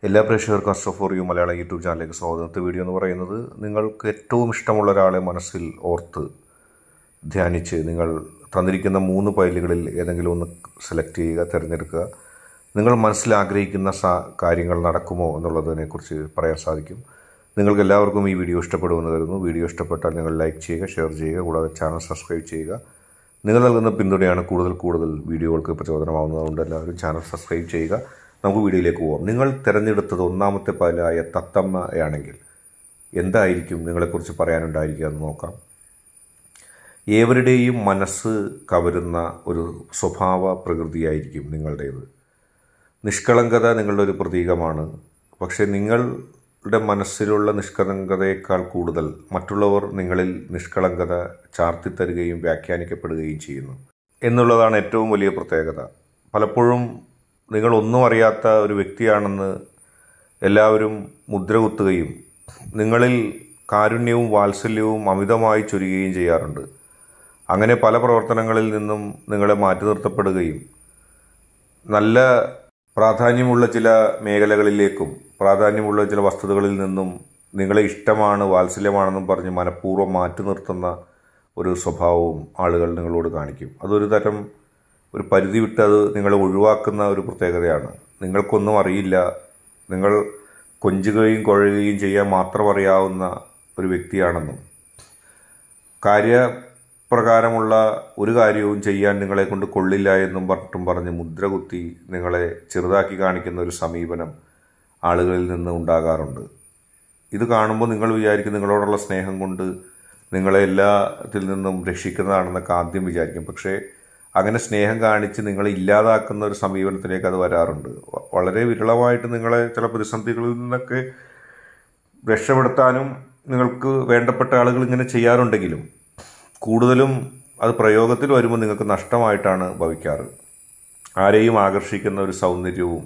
എല്ലാ പ്രേക്ഷകർക്കും astro for you Malayalam YouTube ചാനലിലേക്ക് സ്വാഗതം ഇന്നത്തെ വീഡിയോ എന്ന് പറയുന്നത് നിങ്ങൾക്ക് ഏറ്റവും ഇഷ്ടമുള്ള ഒരാളെ മനസ്സിൽ ഓർത്ത് ധ്യാനിച്ച് നിങ്ങൾ തന്നിരിക്കുന്ന മൂന്ന് ഫയലുകളിൽ ഏതെങ്കിലും ഒന്ന് സെലക്ട് ചെയ്യുക തിരഞ്ഞെടുക്കുക നിങ്ങൾ മനസ്സിൽ ആഗ്രഹിക്കുന്ന സാ കാര്യങ്ങൾ നടക്കുമോ എന്നുള്ളതിനെക്കുറിച്ച് പറയാൻ സാധിക്കും നിങ്ങൾക്ക് എല്ലാവർക്കും ഈ വീഡിയോ ഇഷ്ടപ്പെടുമെന്ന് കരുതുന്നു വീഡിയോ ഇഷ്ടപ്പെട്ടാൽ നിങ്ങൾ ലൈക്ക് ചെയ്യുക ഷെയർ ചെയ്യുക കൂടാതെ ചാനൽ സബ്സ്ക്രൈബ് ചെയ്യുക നിങ്ങൾ നൽകുന്ന പിന്തുണയാണ് കൂടുതൽ കൂടുതൽ വീഡിയോകൾക്ക് പ്രചോദനമാവുന്നതുകൊണ്ട് എല്ലാവരും ചാനൽ സബ്സ്ക്രൈബ് ചെയ്യുക നമുക്ക് വീഡിയോയിലേക്ക് പോകാം നിങ്ങൾ തിരഞ്ഞെടുത്തത് ഒന്നാമത്തെ പൈലായ തത്തമ്മയാണെങ്കിൽ എന്തായിരിക്കും നിങ്ങളെക്കുറിച്ച് പറയാനുണ്ടായിരിക്കുക എന്ന് നോക്കാം ഏവരുടെയും മനസ്സ് കവരുന്ന ഒരു സ്വഭാവ പ്രകൃതിയായിരിക്കും നിങ്ങളുടേത് നിഷ്കളങ്കത നിങ്ങളുടെ ഒരു പ്രതീകമാണ് പക്ഷേ നിങ്ങളുടെ മനസ്സിലുള്ള നിഷ്കളങ്കതയേക്കാൾ കൂടുതൽ മറ്റുള്ളവർ നിങ്ങളിൽ നിഷ്കളങ്കത ചാർത്തിത്തരുകയും വ്യാഖ്യാനിക്കപ്പെടുകയും ചെയ്യുന്നു എന്നുള്ളതാണ് ഏറ്റവും വലിയ പ്രത്യേകത പലപ്പോഴും നിങ്ങൾ ഒന്നും അറിയാത്ത ഒരു വ്യക്തിയാണെന്ന് എല്ലാവരും മുദ്ര കുത്തുകയും നിങ്ങളിൽ കാരുണ്യവും വാത്സല്യവും അമിതമായി ചൊരിയുകയും ചെയ്യാറുണ്ട് അങ്ങനെ പല പ്രവർത്തനങ്ങളിൽ നിന്നും നിങ്ങളെ മാറ്റി നിർത്തപ്പെടുകയും നല്ല പ്രാധാന്യമുള്ള ചില മേഖലകളിലേക്കും പ്രാധാന്യമുള്ള ചില വസ്തുതകളിൽ നിന്നും നിങ്ങളെ ഇഷ്ടമാണ് വാത്സല്യമാണെന്നും പറഞ്ഞ് മനഃപൂർവ്വം മാറ്റി നിർത്തുന്ന ഒരു സ്വഭാവവും ആളുകൾ നിങ്ങളോട് കാണിക്കും അതൊരു തരം ഒരു പരിധി വിട്ട് അത് നിങ്ങളെ ഒഴിവാക്കുന്ന ഒരു പ്രത്യേകതയാണ് നിങ്ങൾക്കൊന്നും അറിയില്ല നിങ്ങൾ കൊഞ്ചുകയും കുഴയുകയും ചെയ്യാൻ മാത്രം അറിയാവുന്ന ഒരു വ്യക്തിയാണെന്നും കാര്യപ്രകാരമുള്ള ഒരു കാര്യവും ചെയ്യാൻ നിങ്ങളെ കൊണ്ട് കൊള്ളില്ല എന്നും പറഞ്ഞിട്ടും പറഞ്ഞ് മുദ്ര കുത്തി നിങ്ങളെ ചെറുതാക്കി കാണിക്കുന്ന ഒരു സമീപനം ആളുകളിൽ നിന്ന് ഉണ്ടാകാറുണ്ട് ഇത് കാണുമ്പോൾ നിങ്ങൾ വിചാരിക്കും നിങ്ങളോടുള്ള സ്നേഹം കൊണ്ട് നിങ്ങളെ എല്ലാത്തിൽ നിന്നും രക്ഷിക്കുന്നതാണെന്നൊക്കെ ആദ്യം വിചാരിക്കും പക്ഷേ അങ്ങനെ സ്നേഹം കാണിച്ച് നിങ്ങളെ ഇല്ലാതാക്കുന്ന ഒരു സമീപനത്തിലേക്ക് അത് വരാറുണ്ട് വ- വളരെ വിരളമായിട്ട് നിങ്ങളെ ചില പ്രതിസന്ധികളിൽ നിന്നൊക്കെ രക്ഷപ്പെടുത്താനും നിങ്ങൾക്ക് വേണ്ടപ്പെട്ട ആളുകൾ ഇങ്ങനെ ചെയ്യാറുണ്ടെങ്കിലും കൂടുതലും അത് പ്രയോഗത്തിൽ വരുമ്പോൾ നിങ്ങൾക്ക് നഷ്ടമായിട്ടാണ് ഭവിക്കാറ് ആരെയും ആകർഷിക്കുന്ന ഒരു സൗന്ദര്യവും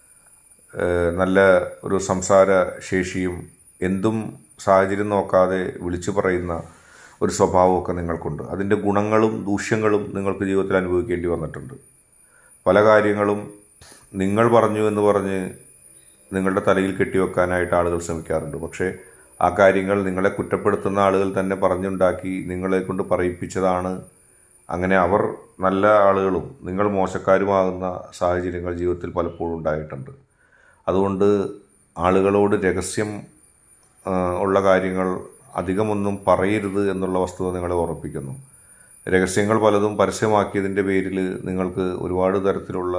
ഏഹ് നല്ല ഒരു സംസാര ശേഷിയും എന്തും സാഹചര്യം നോക്കാതെ വിളിച്ചു പറയുന്ന ഒരു സ്വഭാവമൊക്കെ നിങ്ങൾക്കുണ്ട് അതിൻ്റെ ഗുണങ്ങളും ദൂഷ്യങ്ങളും നിങ്ങൾക്ക് ജീവിതത്തിൽ അനുഭവിക്കേണ്ടി വന്നിട്ടുണ്ട് പല കാര്യങ്ങളും നിങ്ങൾ പറഞ്ഞു എന്ന് പറഞ്ഞ് നിങ്ങളുടെ തലയിൽ കെട്ടിവെക്കാനായിട്ട് ആളുകൾ ശ്രമിക്കാറുണ്ട് പക്ഷേ ആ കാര്യങ്ങൾ നിങ്ങളെ കുറ്റപ്പെടുത്തുന്ന ആളുകൾ തന്നെ പറഞ്ഞുണ്ടാക്കി നിങ്ങളെ കൊണ്ട് പറയിപ്പിച്ചതാണ് അങ്ങനെ അവർ നല്ല ആളുകളും നിങ്ങൾ മോശക്കാരുമാകുന്ന സാഹചര്യങ്ങൾ ജീവിതത്തിൽ പലപ്പോഴും ഉണ്ടായിട്ടുണ്ട് അതുകൊണ്ട് ആളുകളോട് രഹസ്യം ആ, ഉള്ള കാര്യങ്ങൾ അധികമൊന്നും പറയരുത് എന്നുള്ള വസ്തുത നിങ്ങളെ ഓർമ്മിപ്പിക്കുന്നു രഹസ്യങ്ങൾ പലതും പരസ്യമാക്കിയതിൻ്റെ പേരിൽ നിങ്ങൾക്ക് ഒരുപാട് തരത്തിലുള്ള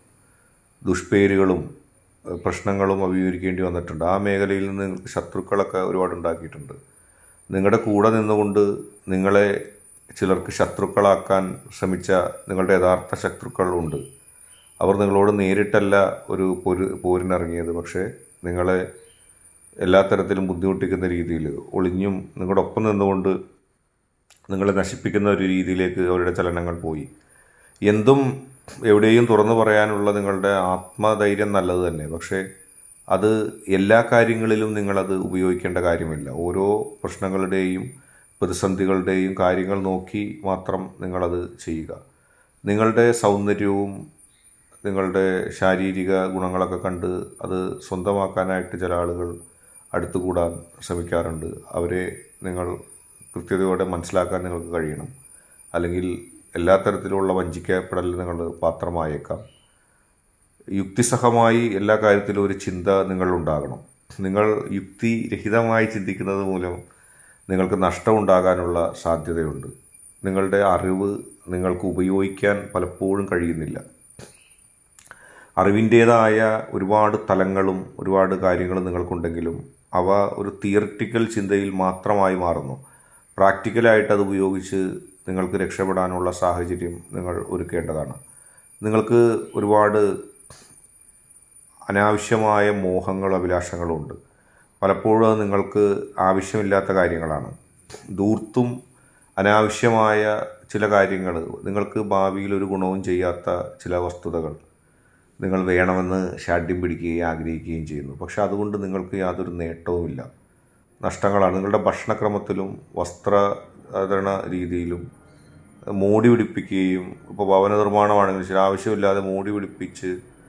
ദുഷ്പേരുകളും ഏഹ് പ്രശ്നങ്ങളും അഭിമുഖീകരിക്കേണ്ടി വന്നിട്ടുണ്ട് ആ മേഖലയിൽ നിന്ന് നിങ്ങൾക്ക് ശത്രുക്കളൊക്കെ ഒരുപാട് ഉണ്ടാക്കിയിട്ടുണ്ട് നിങ്ങളുടെ കൂടെ നിന്നുകൊണ്ട് നിങ്ങളെ ചിലർക്ക് ശത്രുക്കളാക്കാൻ ശ്രമിച്ച നിങ്ങളുടെ യഥാർത്ഥ ശത്രുക്കളുണ്ട് അവർ നിങ്ങളോട് നേരിട്ടല്ല ഒരു പോര് പോരിനിറങ്ങിയത് പക്ഷേ നിങ്ങളെ എല്ലാ തരത്തിലും ബുദ്ധിമുട്ടിക്കുന്ന രീതിയിൽ ഒളിഞ്ഞും നിങ്ങളുടെ ഒപ്പം നിന്നുകൊണ്ട് നിങ്ങളെ നശിപ്പിക്കുന്ന ഒരു രീതിയിലേക്ക് അവരുടെ ചലനങ്ങൾ പോയി എന്തും എവിടെയും തുറന്നു പറയാനുള്ള നിങ്ങളുടെ ആത്മധൈര്യം നല്ലത് തന്നെ പക്ഷേ അത് എല്ലാ കാര്യങ്ങളിലും നിങ്ങളത് ഉപയോഗിക്കേണ്ട കാര്യമില്ല ഓരോ പ്രശ്നങ്ങളുടെയും പ്രതിസന്ധികളുടെയും കാര്യങ്ങൾ നോക്കി മാത്രം നിങ്ങളത് ചെയ്യുക നിങ്ങളുടെ സൗന്ദര്യവും നിങ്ങളുടെ ശാരീരിക ഗുണങ്ങളൊക്കെ കണ്ട് അത് സ്വന്തമാക്കാനായിട്ട് ചില ആളുകൾ അടുത്തുകൂടാൻ ശ്രമിക്കാറുണ്ട് അവരെ നിങ്ങൾ കൃത്യതയോടെ മനസ്സിലാക്കാൻ നിങ്ങൾക്ക് കഴിയണം അല്ലെങ്കിൽ എല്ലാ തരത്തിലുള്ള വഞ്ചിക്കപ്പെടൽ നിങ്ങൾ പാത്രമായേക്കാം യുക്തിസഹമായി എല്ലാ കാര്യത്തിലും ഒരു ചിന്ത നിങ്ങളുണ്ടാകണം നിങ്ങൾ യുക്തിരഹിതമായി ചിന്തിക്കുന്നത് മൂലം നിങ്ങൾക്ക് നഷ്ടമുണ്ടാകാനുള്ള സാധ്യതയുണ്ട് നിങ്ങളുടെ അറിവ് നിങ്ങൾക്ക് ഉപയോഗിക്കാൻ പലപ്പോഴും കഴിയുന്നില്ല അറിവിൻ്റേതായ ഒരുപാട് തലങ്ങളും ഒരുപാട് കാര്യങ്ങളും നിങ്ങൾക്കുണ്ടെങ്കിലും അവ ഒരു തിയറിറ്റിക്കൽ ചിന്തയിൽ മാത്രമായി മാറുന്നു പ്രാക്ടിക്കലായിട്ട് അത് ഉപയോഗിച്ച് നിങ്ങൾക്ക് രക്ഷപ്പെടാനുള്ള സാഹചര്യം നിങ്ങൾ ഒരുക്കേണ്ടതാണ് നിങ്ങൾക്ക് ഒരുപാട് അനാവശ്യമായ മോഹങ്ങളും അഭിലാഷങ്ങളും ഉണ്ട് പലപ്പോഴും അത് നിങ്ങൾക്ക് ആവശ്യമില്ലാത്ത കാര്യങ്ങളാണ് ദൂർത്തും അനാവശ്യമായ ചില കാര്യങ്ങൾ നിങ്ങൾക്ക് ഭാവിയിൽ ഒരു ഗുണവും ചെയ്യാത്ത ചില വസ്തുതകൾ നിങ്ങൾ വേണമെന്ന് ഷാഠ്യം പിടിക്കുകയും ആഗ്രഹിക്കുകയും ചെയ്യുന്നു പക്ഷെ അതുകൊണ്ട് നിങ്ങൾക്ക് യാതൊരു നേട്ടവുമില്ല നഷ്ടങ്ങളാണ് നിങ്ങളുടെ ഭക്ഷണക്രമത്തിലും വസ്ത്രധാരണ രീതിയിലും മോടി പിടിപ്പിക്കുകയും ഇപ്പോൾ ഭവന നിർമ്മാണമാണെങ്കിൽ ശരി ആവശ്യമില്ലാതെ മോടി പിടിപ്പിച്ച്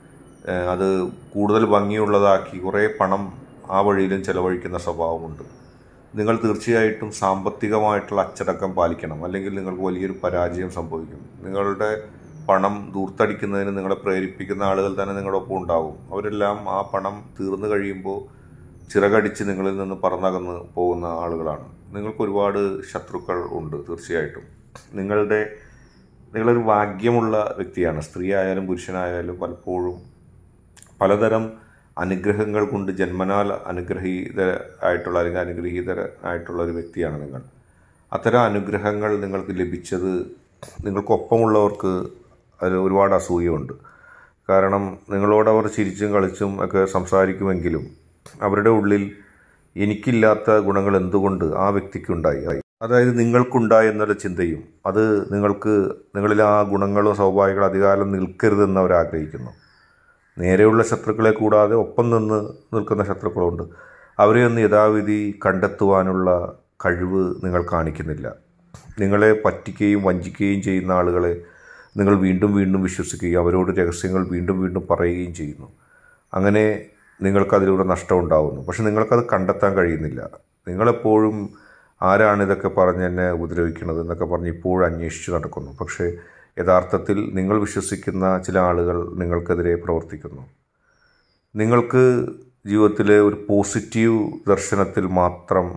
ഏഹ് അത് കൂടുതൽ ഭംഗിയുള്ളതാക്കി കുറേ പണം ആ വഴിയിലും ചെലവഴിക്കുന്ന സ്വഭാവമുണ്ട് നിങ്ങൾ തീർച്ചയായിട്ടും സാമ്പത്തികമായിട്ടുള്ള അച്ചടക്കം പാലിക്കണം അല്ലെങ്കിൽ നിങ്ങൾക്ക് വലിയൊരു പരാജയം സംഭവിക്കും നിങ്ങളുടെ പണം ദൂർത്തടിക്കുന്നതിന് നിങ്ങളെ പ്രേരിപ്പിക്കുന്ന ആളുകൾ തന്നെ നിങ്ങളുടെ ഒപ്പം ഉണ്ടാവും അവരെല്ലാം ആ പണം തീർന്നു കഴിയുമ്പോൾ ചിറകടിച്ച് നിങ്ങളിൽ നിന്ന് പറന്നകന്ന് പോകുന്ന ആളുകളാണ് നിങ്ങൾക്ക് ഒരുപാട് ശത്രുക്കൾ ഉണ്ട് തീർച്ചയായിട്ടും നിങ്ങളുടെ നിങ്ങളൊരു ഭാഗ്യമുള്ള വ്യക്തിയാണ് സ്ത്രീ ആയാലും പുരുഷനായാലും പലപ്പോഴും പലതരം അനുഗ്രഹങ്ങൾ കൊണ്ട് ജന്മനാൽ അനുഗ്രഹീത ആയിട്ടുള്ള അല്ലെങ്കിൽ അനുഗ്രഹീത ആയിട്ടുള്ള ഒരു വ്യക്തിയാണ് നിങ്ങൾ അത്തരം അനുഗ്രഹങ്ങൾ നിങ്ങൾക്ക് ലഭിച്ചത് നിങ്ങൾക്കൊപ്പമുള്ളവർക്ക് അതിൽ ഒരുപാട് അസൂയമുണ്ട് കാരണം നിങ്ങളോട് അവർ ചിരിച്ചും കളിച്ചും ഒക്കെ സംസാരിക്കുമെങ്കിലും അവരുടെ ഉള്ളിൽ എനിക്കില്ലാത്ത ഗുണങ്ങൾ എന്തുകൊണ്ട് ആ വ്യക്തിക്കുണ്ടായി അതായത് നിങ്ങൾക്കുണ്ടായി എന്നുള്ള ചിന്തയും അത് നിങ്ങൾക്ക് നിങ്ങളിൽ ആ ഗുണങ്ങളോ സൗഭാഗ്യങ്ങളോ അധികാരം നിൽക്കരുതെന്ന് അവർ ആഗ്രഹിക്കുന്നു നേരെയുള്ള ശത്രുക്കളെ കൂടാതെ ഒപ്പം നിന്ന് നിൽക്കുന്ന ശത്രുക്കളുണ്ട് അവരെ ഒന്ന് യഥാവിധി കണ്ടെത്തുവാനുള്ള കഴിവ് നിങ്ങൾ കാണിക്കുന്നില്ല നിങ്ങളെ പറ്റിക്കുകയും വഞ്ചിക്കുകയും ചെയ്യുന്ന ആളുകളെ നിങ്ങൾ വീണ്ടും വീണ്ടും വിശ്വസിക്കുകയും അവരോട് രഹസ്യങ്ങൾ വീണ്ടും വീണ്ടും പറയുകയും ചെയ്യുന്നു അങ്ങനെ നിങ്ങൾക്കതിലൂടെ നഷ്ടം ഉണ്ടാവുന്നു പക്ഷെ നിങ്ങൾക്കത് കണ്ടെത്താൻ കഴിയുന്നില്ല നിങ്ങളെപ്പോഴും ആരാണ് ഇതൊക്കെ പറഞ്ഞ് എന്നെ ഉപദ്രവിക്കുന്നത് എന്നൊക്കെ പറഞ്ഞ് ഇപ്പോഴും അന്വേഷിച്ച് നടക്കുന്നു പക്ഷേ യഥാർത്ഥത്തിൽ നിങ്ങൾ വിശ്വസിക്കുന്ന ചില ആളുകൾ നിങ്ങൾക്കെതിരെ പ്രവർത്തിക്കുന്നു നിങ്ങൾക്ക് ജീവിതത്തിലെ ഒരു പോസിറ്റീവ് ദർശനത്തിൽ മാത്രം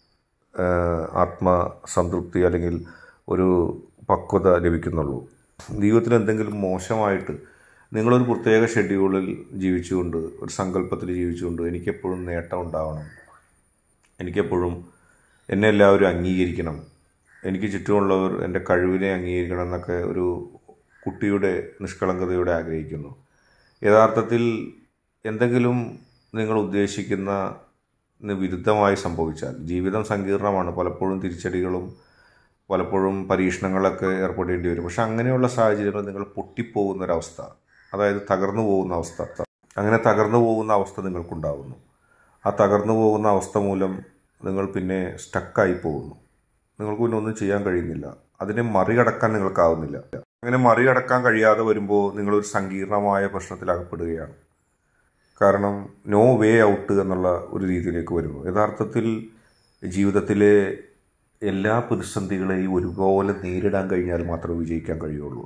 ആഹ്, ആത്മസംതൃപ്തി അല്ലെങ്കിൽ ഒരു പക്വത ലഭിക്കുന്നുള്ളൂ ജീവിതത്തിൽ എന്തെങ്കിലും മോശമായിട്ട് നിങ്ങളൊരു പ്രത്യേക ഷെഡ്യൂളിൽ ജീവിച്ചുകൊണ്ട് ഒരു സങ്കല്പത്തിൽ ജീവിച്ചുകൊണ്ട് എനിക്കെപ്പോഴും നേട്ടം ഉണ്ടാവണം എനിക്കെപ്പോഴും എന്നെ എല്ലാവരും അംഗീകരിക്കണം എനിക്ക് ചുറ്റുമുള്ളവർ എൻ്റെ കഴിവിനെ അംഗീകരിക്കണം എന്നൊക്കെ ഒരു കുട്ടിയുടെ നിഷ്കളങ്കതയോടെ ആഗ്രഹിക്കുന്നു യഥാർത്ഥത്തിൽ എന്തെങ്കിലും നിങ്ങൾ ഉദ്ദേശിക്കുന്ന വിരുദ്ധമായി സംഭവിച്ചാൽ ജീവിതം സങ്കീർണമാണ് പലപ്പോഴും തിരിച്ചടികളും പലപ്പോഴും പരീക്ഷണങ്ങളൊക്കെ ഏർപ്പെടേണ്ടി വരും പക്ഷെ അങ്ങനെയുള്ള സാഹചര്യങ്ങൾ നിങ്ങൾ പൊട്ടിപ്പോകുന്ന ഒരവസ്ഥ അതായത് തകർന്നു പോകുന്ന അവസ്ഥ അങ്ങനെ തകർന്നു പോകുന്ന അവസ്ഥ നിങ്ങൾക്കുണ്ടാകുന്നു ആ തകർന്നു പോകുന്ന അവസ്ഥ മൂലം നിങ്ങൾ പിന്നെ സ്റ്റക്കായി പോകുന്നു നിങ്ങൾക്ക് പിന്നെ ഒന്നും ചെയ്യാൻ കഴിയുന്നില്ല അതിനെ മറികടക്കാൻ നിങ്ങൾക്കാവുന്നില്ല അങ്ങനെ മറികടക്കാൻ കഴിയാതെ വരുമ്പോൾ നിങ്ങളൊരു സങ്കീർണമായ പ്രശ്നത്തിൽ അകപ്പെടുകയാണ് കാരണം നോ വേ ഔട്ട് എന്നുള്ള ഒരു രീതിയിലേക്ക് വരുന്നു യഥാർത്ഥത്തിൽ ജീവിതത്തിലെ എല്ലാ പ്രതിസന്ധികളെയും ഒരുപോലെ നേരിടാൻ കഴിഞ്ഞാൽ മാത്രമേ വിജയിക്കാൻ കഴിയുള്ളൂ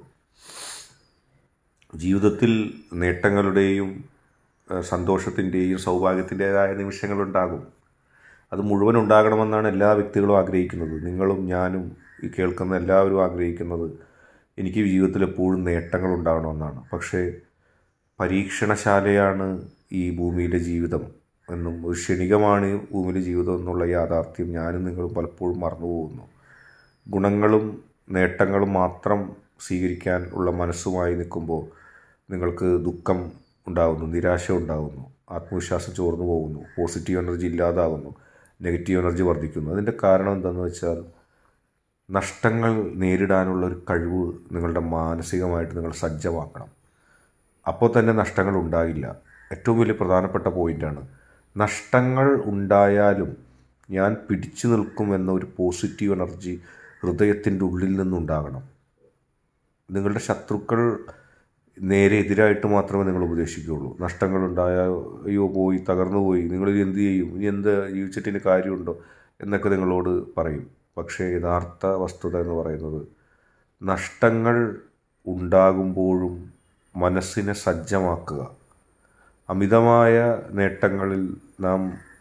ജീവിതത്തിൽ നേട്ടങ്ങളുടെയും ഏഹ്, സന്തോഷത്തിൻ്റെയും സൗഭാഗ്യത്തിൻ്റെതായ നിമിഷങ്ങളുണ്ടാകും അത് മുഴുവൻ ഉണ്ടാകണമെന്നാണ് എല്ലാ വ്യക്തികളും ആഗ്രഹിക്കുന്നത് നിങ്ങളും ഞാനും ഈ കേൾക്കുന്ന എല്ലാവരും ആഗ്രഹിക്കുന്നത് എനിക്ക് ജീവിതത്തിൽ എപ്പോഴും നേട്ടങ്ങൾ ഉണ്ടാകണമെന്നാണ് പക്ഷേ പരീക്ഷണശാലയാണ് ഈ ഭൂമിയിലെ ജീവിതം എന്നും ഒരു ക്ഷണികമാണ് ഈ ഭൂമിയിലെ ജീവിതം എന്നുള്ള യാഥാർത്ഥ്യം ഞാനും നിങ്ങളും പലപ്പോഴും മറന്നുപോകുന്നു ഗുണങ്ങളും നേട്ടങ്ങളും മാത്രം സ്വീകരിക്കാൻ ഉള്ള മനസ്സുമായി നിൽക്കുമ്പോൾ നിങ്ങൾക്ക് ദുഃഖം ഉണ്ടാകുന്നു നിരാശ ഉണ്ടാകുന്നു ആത്മവിശ്വാസം ചോർന്നു പോകുന്നു പോസിറ്റീവ് എനർജി ഇല്ലാതാകുന്നു നെഗറ്റീവ് എനർജി വർദ്ധിക്കുന്നു അതിൻ്റെ കാരണം എന്താണെന്ന് വെച്ചാൽ നഷ്ടങ്ങൾ നേരിടാനുള്ള ഒരു കഴിവ് നിങ്ങളുടെ മാനസികമായിട്ട് നിങ്ങൾ സജ്ജമാക്കണം അപ്പോൾ തന്നെ നഷ്ടങ്ങൾ ഉണ്ടാകില്ല ഏറ്റവും വലിയ പ്രധാനപ്പെട്ട പോയിൻ്റാണ് നഷ്ടങ്ങൾ ഉണ്ടായാലും ഞാൻ പിടിച്ചു നിൽക്കും എന്ന ഒരു പോസിറ്റീവ് എനർജി ഹൃദയത്തിൻ്റെ ഉള്ളിൽ നിന്നുണ്ടാകണം നിങ്ങളുടെ ശത്രുക്കൾ നേരെ എതിരായിട്ട് മാത്രമേ നിങ്ങൾ ഉപദേശിക്കുകയുള്ളൂ നഷ്ടങ്ങളുണ്ടായ അയ്യോ പോയി തകർന്നു പോയി നിങ്ങൾ ഇനി എന്ത് ചെയ്യും ഇനി എന്ത് ജീവിച്ചിട്ട് ഇനി കാര്യമുണ്ടോ എന്നൊക്കെ നിങ്ങളോട് പറയും പക്ഷേ യഥാർത്ഥ വസ്തുത എന്ന് പറയുന്നത് നഷ്ടങ്ങൾ ഉണ്ടാകുമ്പോഴും മനസ്സിനെ സജ്ജമാക്കുക അമിതമായ നേട്ടങ്ങളിൽ നാം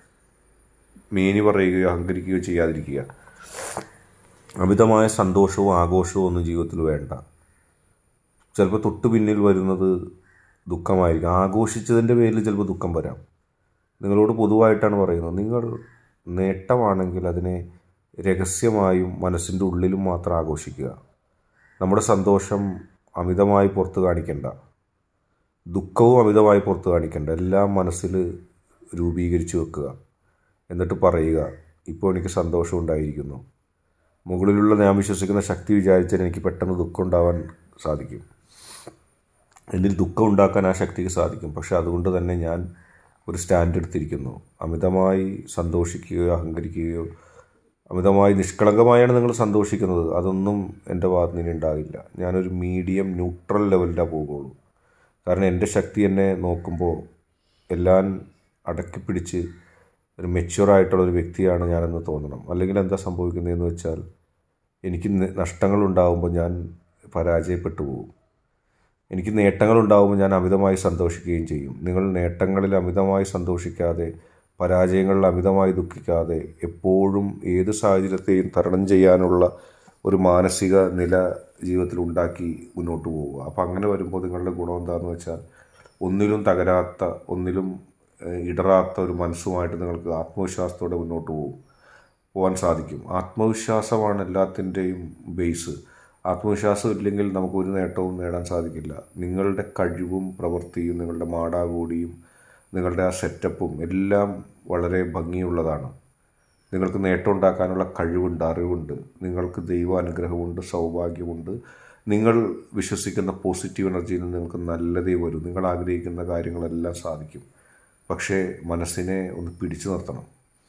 മേനി പറയുകയോ അഹങ്കരിക്കുകയോ ചെയ്യാതിരിക്കുക അമിതമായ സന്തോഷവും ആഘോഷവും ഒന്നും ജീവിതത്തിൽ വേണ്ട ചിലപ്പോൾ തൊട്ടു പിന്നിൽ വരുന്നത് ദുഃഖമായിരിക്കും ആഘോഷിച്ചതിൻ്റെ പേരിൽ ചിലപ്പോൾ ദുഃഖം വരാം നിങ്ങളോട് പൊതുവായിട്ടാണ് പറയുന്നത് നിങ്ങൾ നേട്ടമാണെങ്കിൽ അതിനെ രഹസ്യമായും മനസ്സിൻ്റെ ഉള്ളിലും മാത്രം ആഘോഷിക്കുക നമ്മുടെ സന്തോഷം അമിതമായി പുറത്ത് കാണിക്കണ്ട ദുഃഖവും അമിതമായി പുറത്ത് കാണിക്കണ്ട എല്ലാം മനസ്സിൽ രൂപീകരിച്ച് വെക്കുക എന്നിട്ട് പറയുക ഇപ്പോൾ എനിക്ക് സന്തോഷം ഉണ്ടായിരിക്കുന്നു മുകളിലുള്ള ഞാൻ വിശ്വസിക്കുന്ന ശക്തി വിചാരിച്ചാൽ എനിക്ക് പെട്ടെന്ന് ദുഃഖം ഉണ്ടാവാൻ സാധിക്കും എന്നിൽ ദുഃഖം ഉണ്ടാക്കാൻ ആ ശക്തിക്ക് സാധിക്കും പക്ഷെ അതുകൊണ്ട് തന്നെ ഞാൻ ഒരു സ്റ്റാൻഡ് എടുത്തിരിക്കുന്നു അമിതമായി സന്തോഷിക്കുകയോ അഹങ്കരിക്കുകയോ അമിതമായി നിഷ്കളങ്കമായാണ് നിങ്ങൾ സന്തോഷിക്കുന്നത് അതൊന്നും എൻ്റെ ഭാഗത്ത് നിന്ന് ഉണ്ടാകില്ല ഞാനൊരു മീഡിയം ന്യൂട്രൽ ലെവലിലാണ് പോകുള്ളൂ കാരണം എൻ്റെ ശക്തി എന്നെ നോക്കുമ്പോൾ എല്ലാം അടക്കി പിടിച്ച് ഒരു മെച്യൂറായിട്ടുള്ള ഒരു വ്യക്തിയാണ് ഞാനെന്ന് തോന്നണം അല്ലെങ്കിൽ എന്താ സംഭവിക്കുന്നതെന്ന് വെച്ചാൽ എനിക്ക് ന- നഷ്ടങ്ങളുണ്ടാകുമ്പോൾ ഞാൻ പരാജയപ്പെട്ടു പോകും എനിക്ക് നേട്ടങ്ങളുണ്ടാകുമ്പോൾ ഞാൻ അമിതമായി സന്തോഷിക്കുകയും ചെയ്യും നിങ്ങൾ നേട്ടങ്ങളിൽ അമിതമായി സന്തോഷിക്കാതെ പരാജയങ്ങളിൽ അമിതമായി ദുഃഖിക്കാതെ എപ്പോഴും ഏത് സാഹചര്യത്തെയും തരണം ചെയ്യാനുള്ള ഒരു മാനസിക നില ജീവിതത്തിൽ ഉണ്ടാക്കി മുന്നോട്ട് പോവുക അപ്പോൾ അങ്ങനെ വരുമ്പോൾ നിങ്ങളുടെ ഗുണം എന്താണെന്ന് വെച്ചാൽ ഒന്നിലും തകരാത്ത ഒന്നിലും ഏഹ്, ഇടറാത്ത ഒരു മനസ്സുമായിട്ട് നിങ്ങൾക്ക് ആത്മവിശ്വാസത്തോടെ മുന്നോട്ട് പോകും പോകാൻ സാധിക്കും ആത്മവിശ്വാസമാണ് എല്ലാത്തിൻ്റെയും ബേസ് ആത്മവിശ്വാസം ഇല്ലെങ്കിൽ നമുക്ക് ഒരു നേട്ടവും നേടാൻ സാധിക്കില്ല നിങ്ങളുടെ കഴിവും പ്രവൃത്തിയും നിങ്ങളുടെ മാടാകൂടിയും നിങ്ങളുടെ ആ സെറ്റപ്പും എല്ലാം വളരെ ഭംഗിയുള്ളതാണ് നിങ്ങൾക്ക് നേട്ടം ഉണ്ടാക്കാനുള്ള കഴിവുണ്ട് അറിവുണ്ട് നിങ്ങൾക്ക് ദൈവാനുഗ്രഹമുണ്ട് സൗഭാഗ്യമുണ്ട് നിങ്ങൾ വിശ്വസിക്കുന്ന പോസിറ്റീവ് എനർജിയിൽ നിന്ന് നിങ്ങൾക്ക് നല്ലതേ വരും നിങ്ങൾ ആഗ്രഹിക്കുന്ന കാര്യങ്ങളെല്ലാം സാധിക്കും പക്ഷേ മനസ്സിനെ ഒന്ന് പിടിച്ചു നിർത്തണം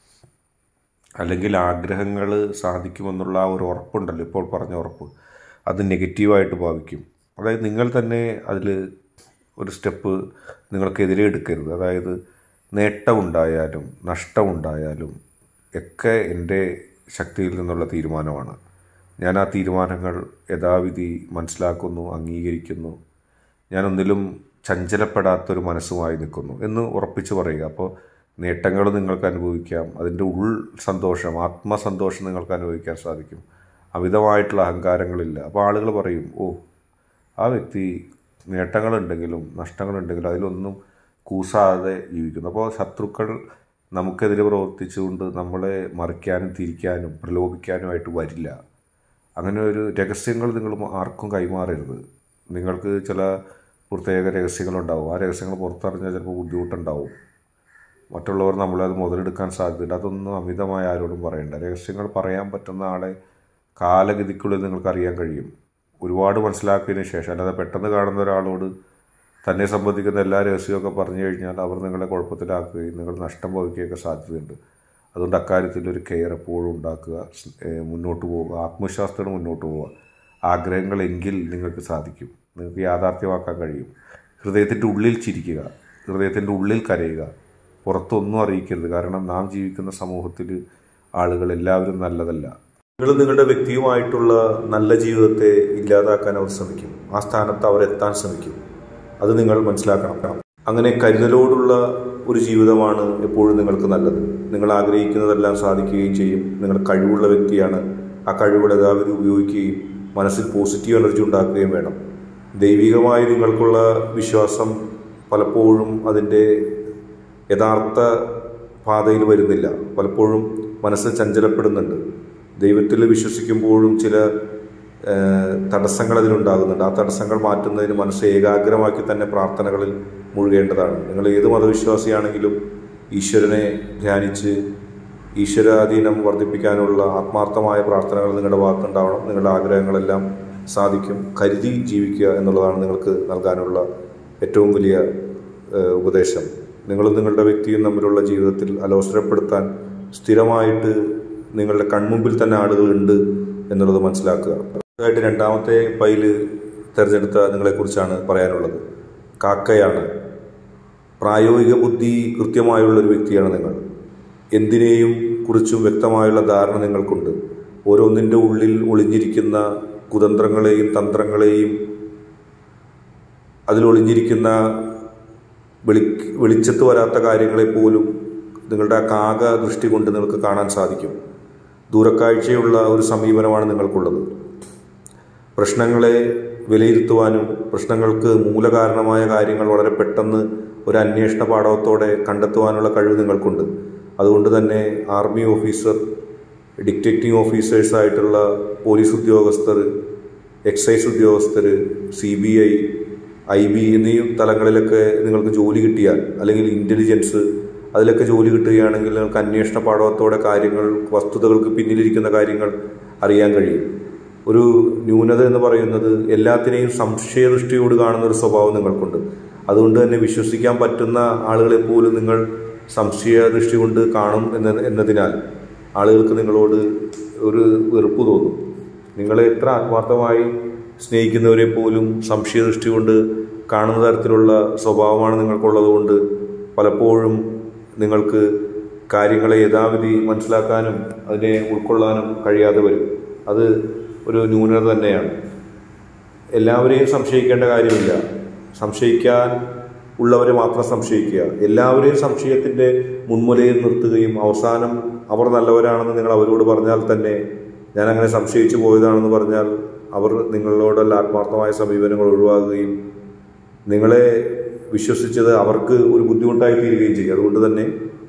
അല്ലെങ്കിൽ ആഗ്രഹങ്ങൾ സാധിക്കുമെന്നുള്ള ആ ഒരു ഉറപ്പുണ്ടല്ലോ ഇപ്പോൾ പറഞ്ഞ ഉറപ്പ് അത് നെഗറ്റീവായിട്ട് ഭാവിക്കും അതായത് നിങ്ങൾ തന്നെ അതിൽ ഒരു സ്റ്റെപ്പ് നിങ്ങൾക്കെതിരെ എടുക്കരുത് അതായത് നേട്ടമുണ്ടായാലും നഷ്ടമുണ്ടായാലും ഒക്കെ എൻ്റെ ശക്തിയിൽ നിന്നുള്ള തീരുമാനമാണ് ഞാൻ ആ തീരുമാനങ്ങൾ യഥാവിധി മനസ്സിലാക്കുന്നു അംഗീകരിക്കുന്നു ഞാനൊന്നിലും ചഞ്ചലപ്പെടാത്തൊരു മനസ്സുമായി നിൽക്കുന്നു എന്ന് ഉറപ്പിച്ച് പറയുക അപ്പോൾ നേട്ടങ്ങൾ നിങ്ങൾക്ക് അനുഭവിക്കാം അതിൻ്റെ ഉൾ സന്തോഷം ആത്മസന്തോഷം നിങ്ങൾക്ക് അനുഭവിക്കാൻ സാധിക്കും അമിതമായിട്ടുള്ള അഹങ്കാരങ്ങളില്ല അപ്പോൾ ആളുകൾ പറയും ഓ ആ വ്യക്തി നേട്ടങ്ങളുണ്ടെങ്കിലും നഷ്ടങ്ങളുണ്ടെങ്കിലും അതിലൊന്നും കൂസാതെ ജീവിക്കുന്നു അപ്പോൾ ശത്രുക്കൾ നമുക്കെതിരെ പ്രവർത്തിച്ചുകൊണ്ട് നമ്മളെ മറിക്കാനും തിരിക്കാനും പ്രലോഭിക്കാനുമായിട്ട് വരില്ല അങ്ങനെ ഒരു രഹസ്യങ്ങൾ നിങ്ങൾ ആർക്കും കൈമാറരുത് നിങ്ങൾക്ക് ചില പ്രത്യേക രഹസ്യങ്ങളുണ്ടാവും ആ രഹസ്യങ്ങൾ പുറത്തറിഞ്ഞാൽ ചിലപ്പോൾ ബുദ്ധിമുട്ടുണ്ടാവും മറ്റുള്ളവർ നമ്മളെ അത് മുതലെടുക്കാൻ സാധ്യതയുണ്ട് അതൊന്നും അമിതമായി ആരോടും പറയണ്ട രഹസ്യങ്ങൾ പറയാൻ പറ്റുന്ന ആളെ കാലഗതിക്കുള്ളിൽ നിങ്ങൾക്ക് അറിയാൻ കഴിയും ഒരുപാട് മനസ്സിലാക്കിയതിന് ശേഷം അല്ലാതെ പെട്ടെന്ന് കാണുന്ന ഒരാളോട് തന്നെ സംബന്ധിക്കുന്ന എല്ലാ രഹസ്യമൊക്കെ പറഞ്ഞു കഴിഞ്ഞാൽ അവർ നിങ്ങളെ കുഴപ്പത്തിലാക്കുകയും നിങ്ങൾ നഷ്ടം ഭവിക്കുകയൊക്കെ സാധ്യതയുണ്ട് അതുകൊണ്ട് അക്കാര്യത്തിൽ ഒരു കെയർ എപ്പോഴും ഉണ്ടാക്കുക സ്- ഏഹ് മുന്നോട്ട് പോവുക ആത്മവിശ്വാസത്തോടെ മുന്നോട്ട് പോവുക ആഗ്രഹങ്ങളെങ്കിൽ നിങ്ങൾക്ക് സാധിക്കും നിങ്ങൾക്ക് യാഥാർത്ഥ്യമാക്കാൻ കഴിയും ഹൃദയത്തിൻ്റെ ഉള്ളിൽ ചിരിക്കുക ഹൃദയത്തിൻ്റെ ഉള്ളിൽ കരയുക പുറത്തൊന്നും അറിയിക്കരുത് കാരണം നാം ജീവിക്കുന്ന സമൂഹത്തിൽ ആളുകൾ എല്ലാവരും നല്ലതല്ല നിങ്ങൾ നിങ്ങളുടെ വ്യക്തിയുമായിട്ടുള്ള നല്ല ജീവിതത്തെ ഇല്ലാതാക്കാൻ അവർ ശ്രമിക്കും ആ സ്ഥാനത്ത് അവർ എത്താൻ ശ്രമിക്കും അത് നിങ്ങൾ മനസ്സിലാക്കണം അങ്ങനെ കരുതലോടുള്ള ഒരു ജീവിതമാണ് എപ്പോഴും നിങ്ങൾക്ക് നല്ലത് നിങ്ങൾ ആഗ്രഹിക്കുന്നതെല്ലാം സാധിക്കുകയും ചെയ്യും നിങ്ങൾ കഴിവുള്ള വ്യക്തിയാണ് ആ കഴിവുകൾ യഥാവിധി ഉപയോഗിക്കുകയും മനസ്സിൽ പോസിറ്റീവ് എനർജി ഉണ്ടാക്കുകയും വേണം ദൈവികമായി നിങ്ങൾക്കുള്ള വിശ്വാസം പലപ്പോഴും അതിൻ്റെ യഥാർത്ഥ പാതയിൽ വരുന്നില്ല പലപ്പോഴും മനസ്സ് ചഞ്ചലപ്പെടുന്നുണ്ട് ദൈവത്തിൽ വിശ്വസിക്കുമ്പോഴും ചില ഏഹ്, തടസ്സങ്ങൾ അതിലുണ്ടാകുന്നുണ്ട് ആ തടസ്സങ്ങൾ മാറ്റുന്നതിന് മനസ്സ് ഏകാഗ്രമാക്കി തന്നെ പ്രാർത്ഥനകളിൽ മുഴുകേണ്ടതാണ് നിങ്ങൾ ഏത് മതവിശ്വാസിയാണെങ്കിലും ഈശ്വരനെ ധ്യാനിച്ച് ഈശ്വരാധീനം വർദ്ധിപ്പിക്കാനുള്ള ആത്മാർത്ഥമായ പ്രാർത്ഥനകൾ നിങ്ങളുടെ ഭാഗത്തുണ്ടാവണം നിങ്ങളുടെ ആഗ്രഹങ്ങളെല്ലാം സാധിക്കും കരുതി ജീവിക്കുക എന്നുള്ളതാണ് നിങ്ങൾക്ക് നൽകാനുള്ള ഏറ്റവും വലിയ ഏഹ്, ഉപദേശം നിങ്ങളും നിങ്ങളുടെ വ്യക്തിയും തമ്മിലുള്ള ജീവിതത്തിൽ അലോസരപ്പെടുത്താൻ സ്ഥിരമായിട്ട് നിങ്ങളുടെ കൺമുമ്പിൽ തന്നെ ആളുകളുണ്ട് എന്നുള്ളത് മനസ്സിലാക്കുക അടുത്തതായിട്ട് രണ്ടാമത്തെ പൈല് തിരഞ്ഞെടുത്ത നിങ്ങളെക്കുറിച്ചാണ് പറയാനുള്ളത് കാക്കയാണ് പ്രായോഗിക ബുദ്ധി കൃത്യമായുള്ള ഒരു വ്യക്തിയാണ് നിങ്ങൾ എന്തിനേയും കുറിച്ചും വ്യക്തമായുള്ള ധാരണ നിങ്ങൾക്കുണ്ട് ഓരോന്നിൻ്റെ ഉള്ളിൽ ഒളിഞ്ഞിരിക്കുന്ന കുതന്ത്രങ്ങളെയും തന്ത്രങ്ങളെയും അതിൽ ഒളിഞ്ഞിരിക്കുന്ന വെളി വെളിച്ചത്ത് വരാത്ത കാര്യങ്ങളെ പോലും നിങ്ങളുടെ ആ കാക ദൃഷ്ടി കൊണ്ട് നിങ്ങൾക്ക് കാണാൻ സാധിക്കും ദൂരക്കാഴ്ചയുള്ള ഒരു സമീപനമാണ് നിങ്ങൾക്കുള്ളത് പ്രശ്നങ്ങളെ വിലയിരുത്തുവാനും പ്രശ്നങ്ങൾക്ക് മൂലകാരണമായ കാര്യങ്ങൾ വളരെ പെട്ടെന്ന് ഒരു അന്വേഷണ പാഠവത്തോടെ കണ്ടെത്തുവാനുള്ള കഴിവ് നിങ്ങൾക്കുണ്ട് അതുകൊണ്ട് തന്നെ ആർമി ഓഫീസർ ഡിക്റ്റേറ്റിംഗ് ഓഫീസേഴ്സ് ആയിട്ടുള്ള പോലീസ് ഉദ്യോഗസ്ഥർ എക്സൈസ് ഉദ്യോഗസ്ഥർ C B I I B എന്നീ തലങ്ങളിലൊക്കെ നിങ്ങൾക്ക് ജോലി കിട്ടിയാൽ അല്ലെങ്കിൽ ഇൻ്റലിജൻസ് അതിലൊക്കെ ജോലി കിട്ടുകയാണെങ്കിൽ നിങ്ങൾക്ക് അന്വേഷണ പാഠവത്തോടെ കാര്യങ്ങൾ വസ്തുതകൾക്ക് പിന്നിലിരിക്കുന്ന കാര്യങ്ങൾ അറിയാൻ കഴിയും ഒരു ന്യൂനത എന്ന് പറയുന്നത് എല്ലാത്തിനെയും സംശയദൃഷ്ടിയോട് കാണുന്ന ഒരു സ്വഭാവം നിങ്ങൾക്കുണ്ട് അതുകൊണ്ട് തന്നെ വിശ്വസിക്കാൻ പറ്റുന്ന ആളുകളെ പോലും നിങ്ങൾ സംശയദൃഷ്ടി കൊണ്ട് കാണും എന്ന എന്നതിനാൽ ആളുകൾക്ക് നിങ്ങളോട് ഒരു വെറുപ്പ് തോന്നും നിങ്ങളെ എത്ര ആത്മാർത്ഥമായി സ്നേഹിക്കുന്നവരെ പോലും സംശയദൃഷ്ടി കൊണ്ട് കാണുന്ന തരത്തിലുള്ള സ്വഭാവമാണ് നിങ്ങൾക്കുള്ളത് കൊണ്ട് പലപ്പോഴും നിങ്ങൾക്ക് കാര്യങ്ങളെ യഥാവിധി മനസ്സിലാക്കാനും അതിനെ ഉൾക്കൊള്ളാനും കഴിയാതെ വരും അത് ഒരു ന്യൂനത തന്നെയാണ് എല്ലാവരെയും സംശയിക്കേണ്ട കാര്യമില്ല സംശയിക്കാൻ ഉള്ളവരെ മാത്രം സംശയിക്കുക എല്ലാവരെയും സംശയത്തിൻ്റെ മുൻമുലയിൽ നിർത്തുകയും അവസാനം അവർ നല്ലവരാണെന്ന് നിങ്ങൾ അവരോട് പറഞ്ഞാൽ തന്നെ ഞാൻ അങ്ങനെ സംശയിച്ചു പോയതാണെന്ന് പറഞ്ഞാൽ അവർ നിങ്ങളോടുള്ള ആത്മാർത്ഥമായ സമീപനങ്ങൾ ഒഴിവാക്കുകയും നിങ്ങളെ വിശ്വസിച്ചത് അവർക്ക് ഒരു ബുദ്ധിമുട്ടായി തീരുകയും ചെയ്യും അതുകൊണ്ട് തന്നെ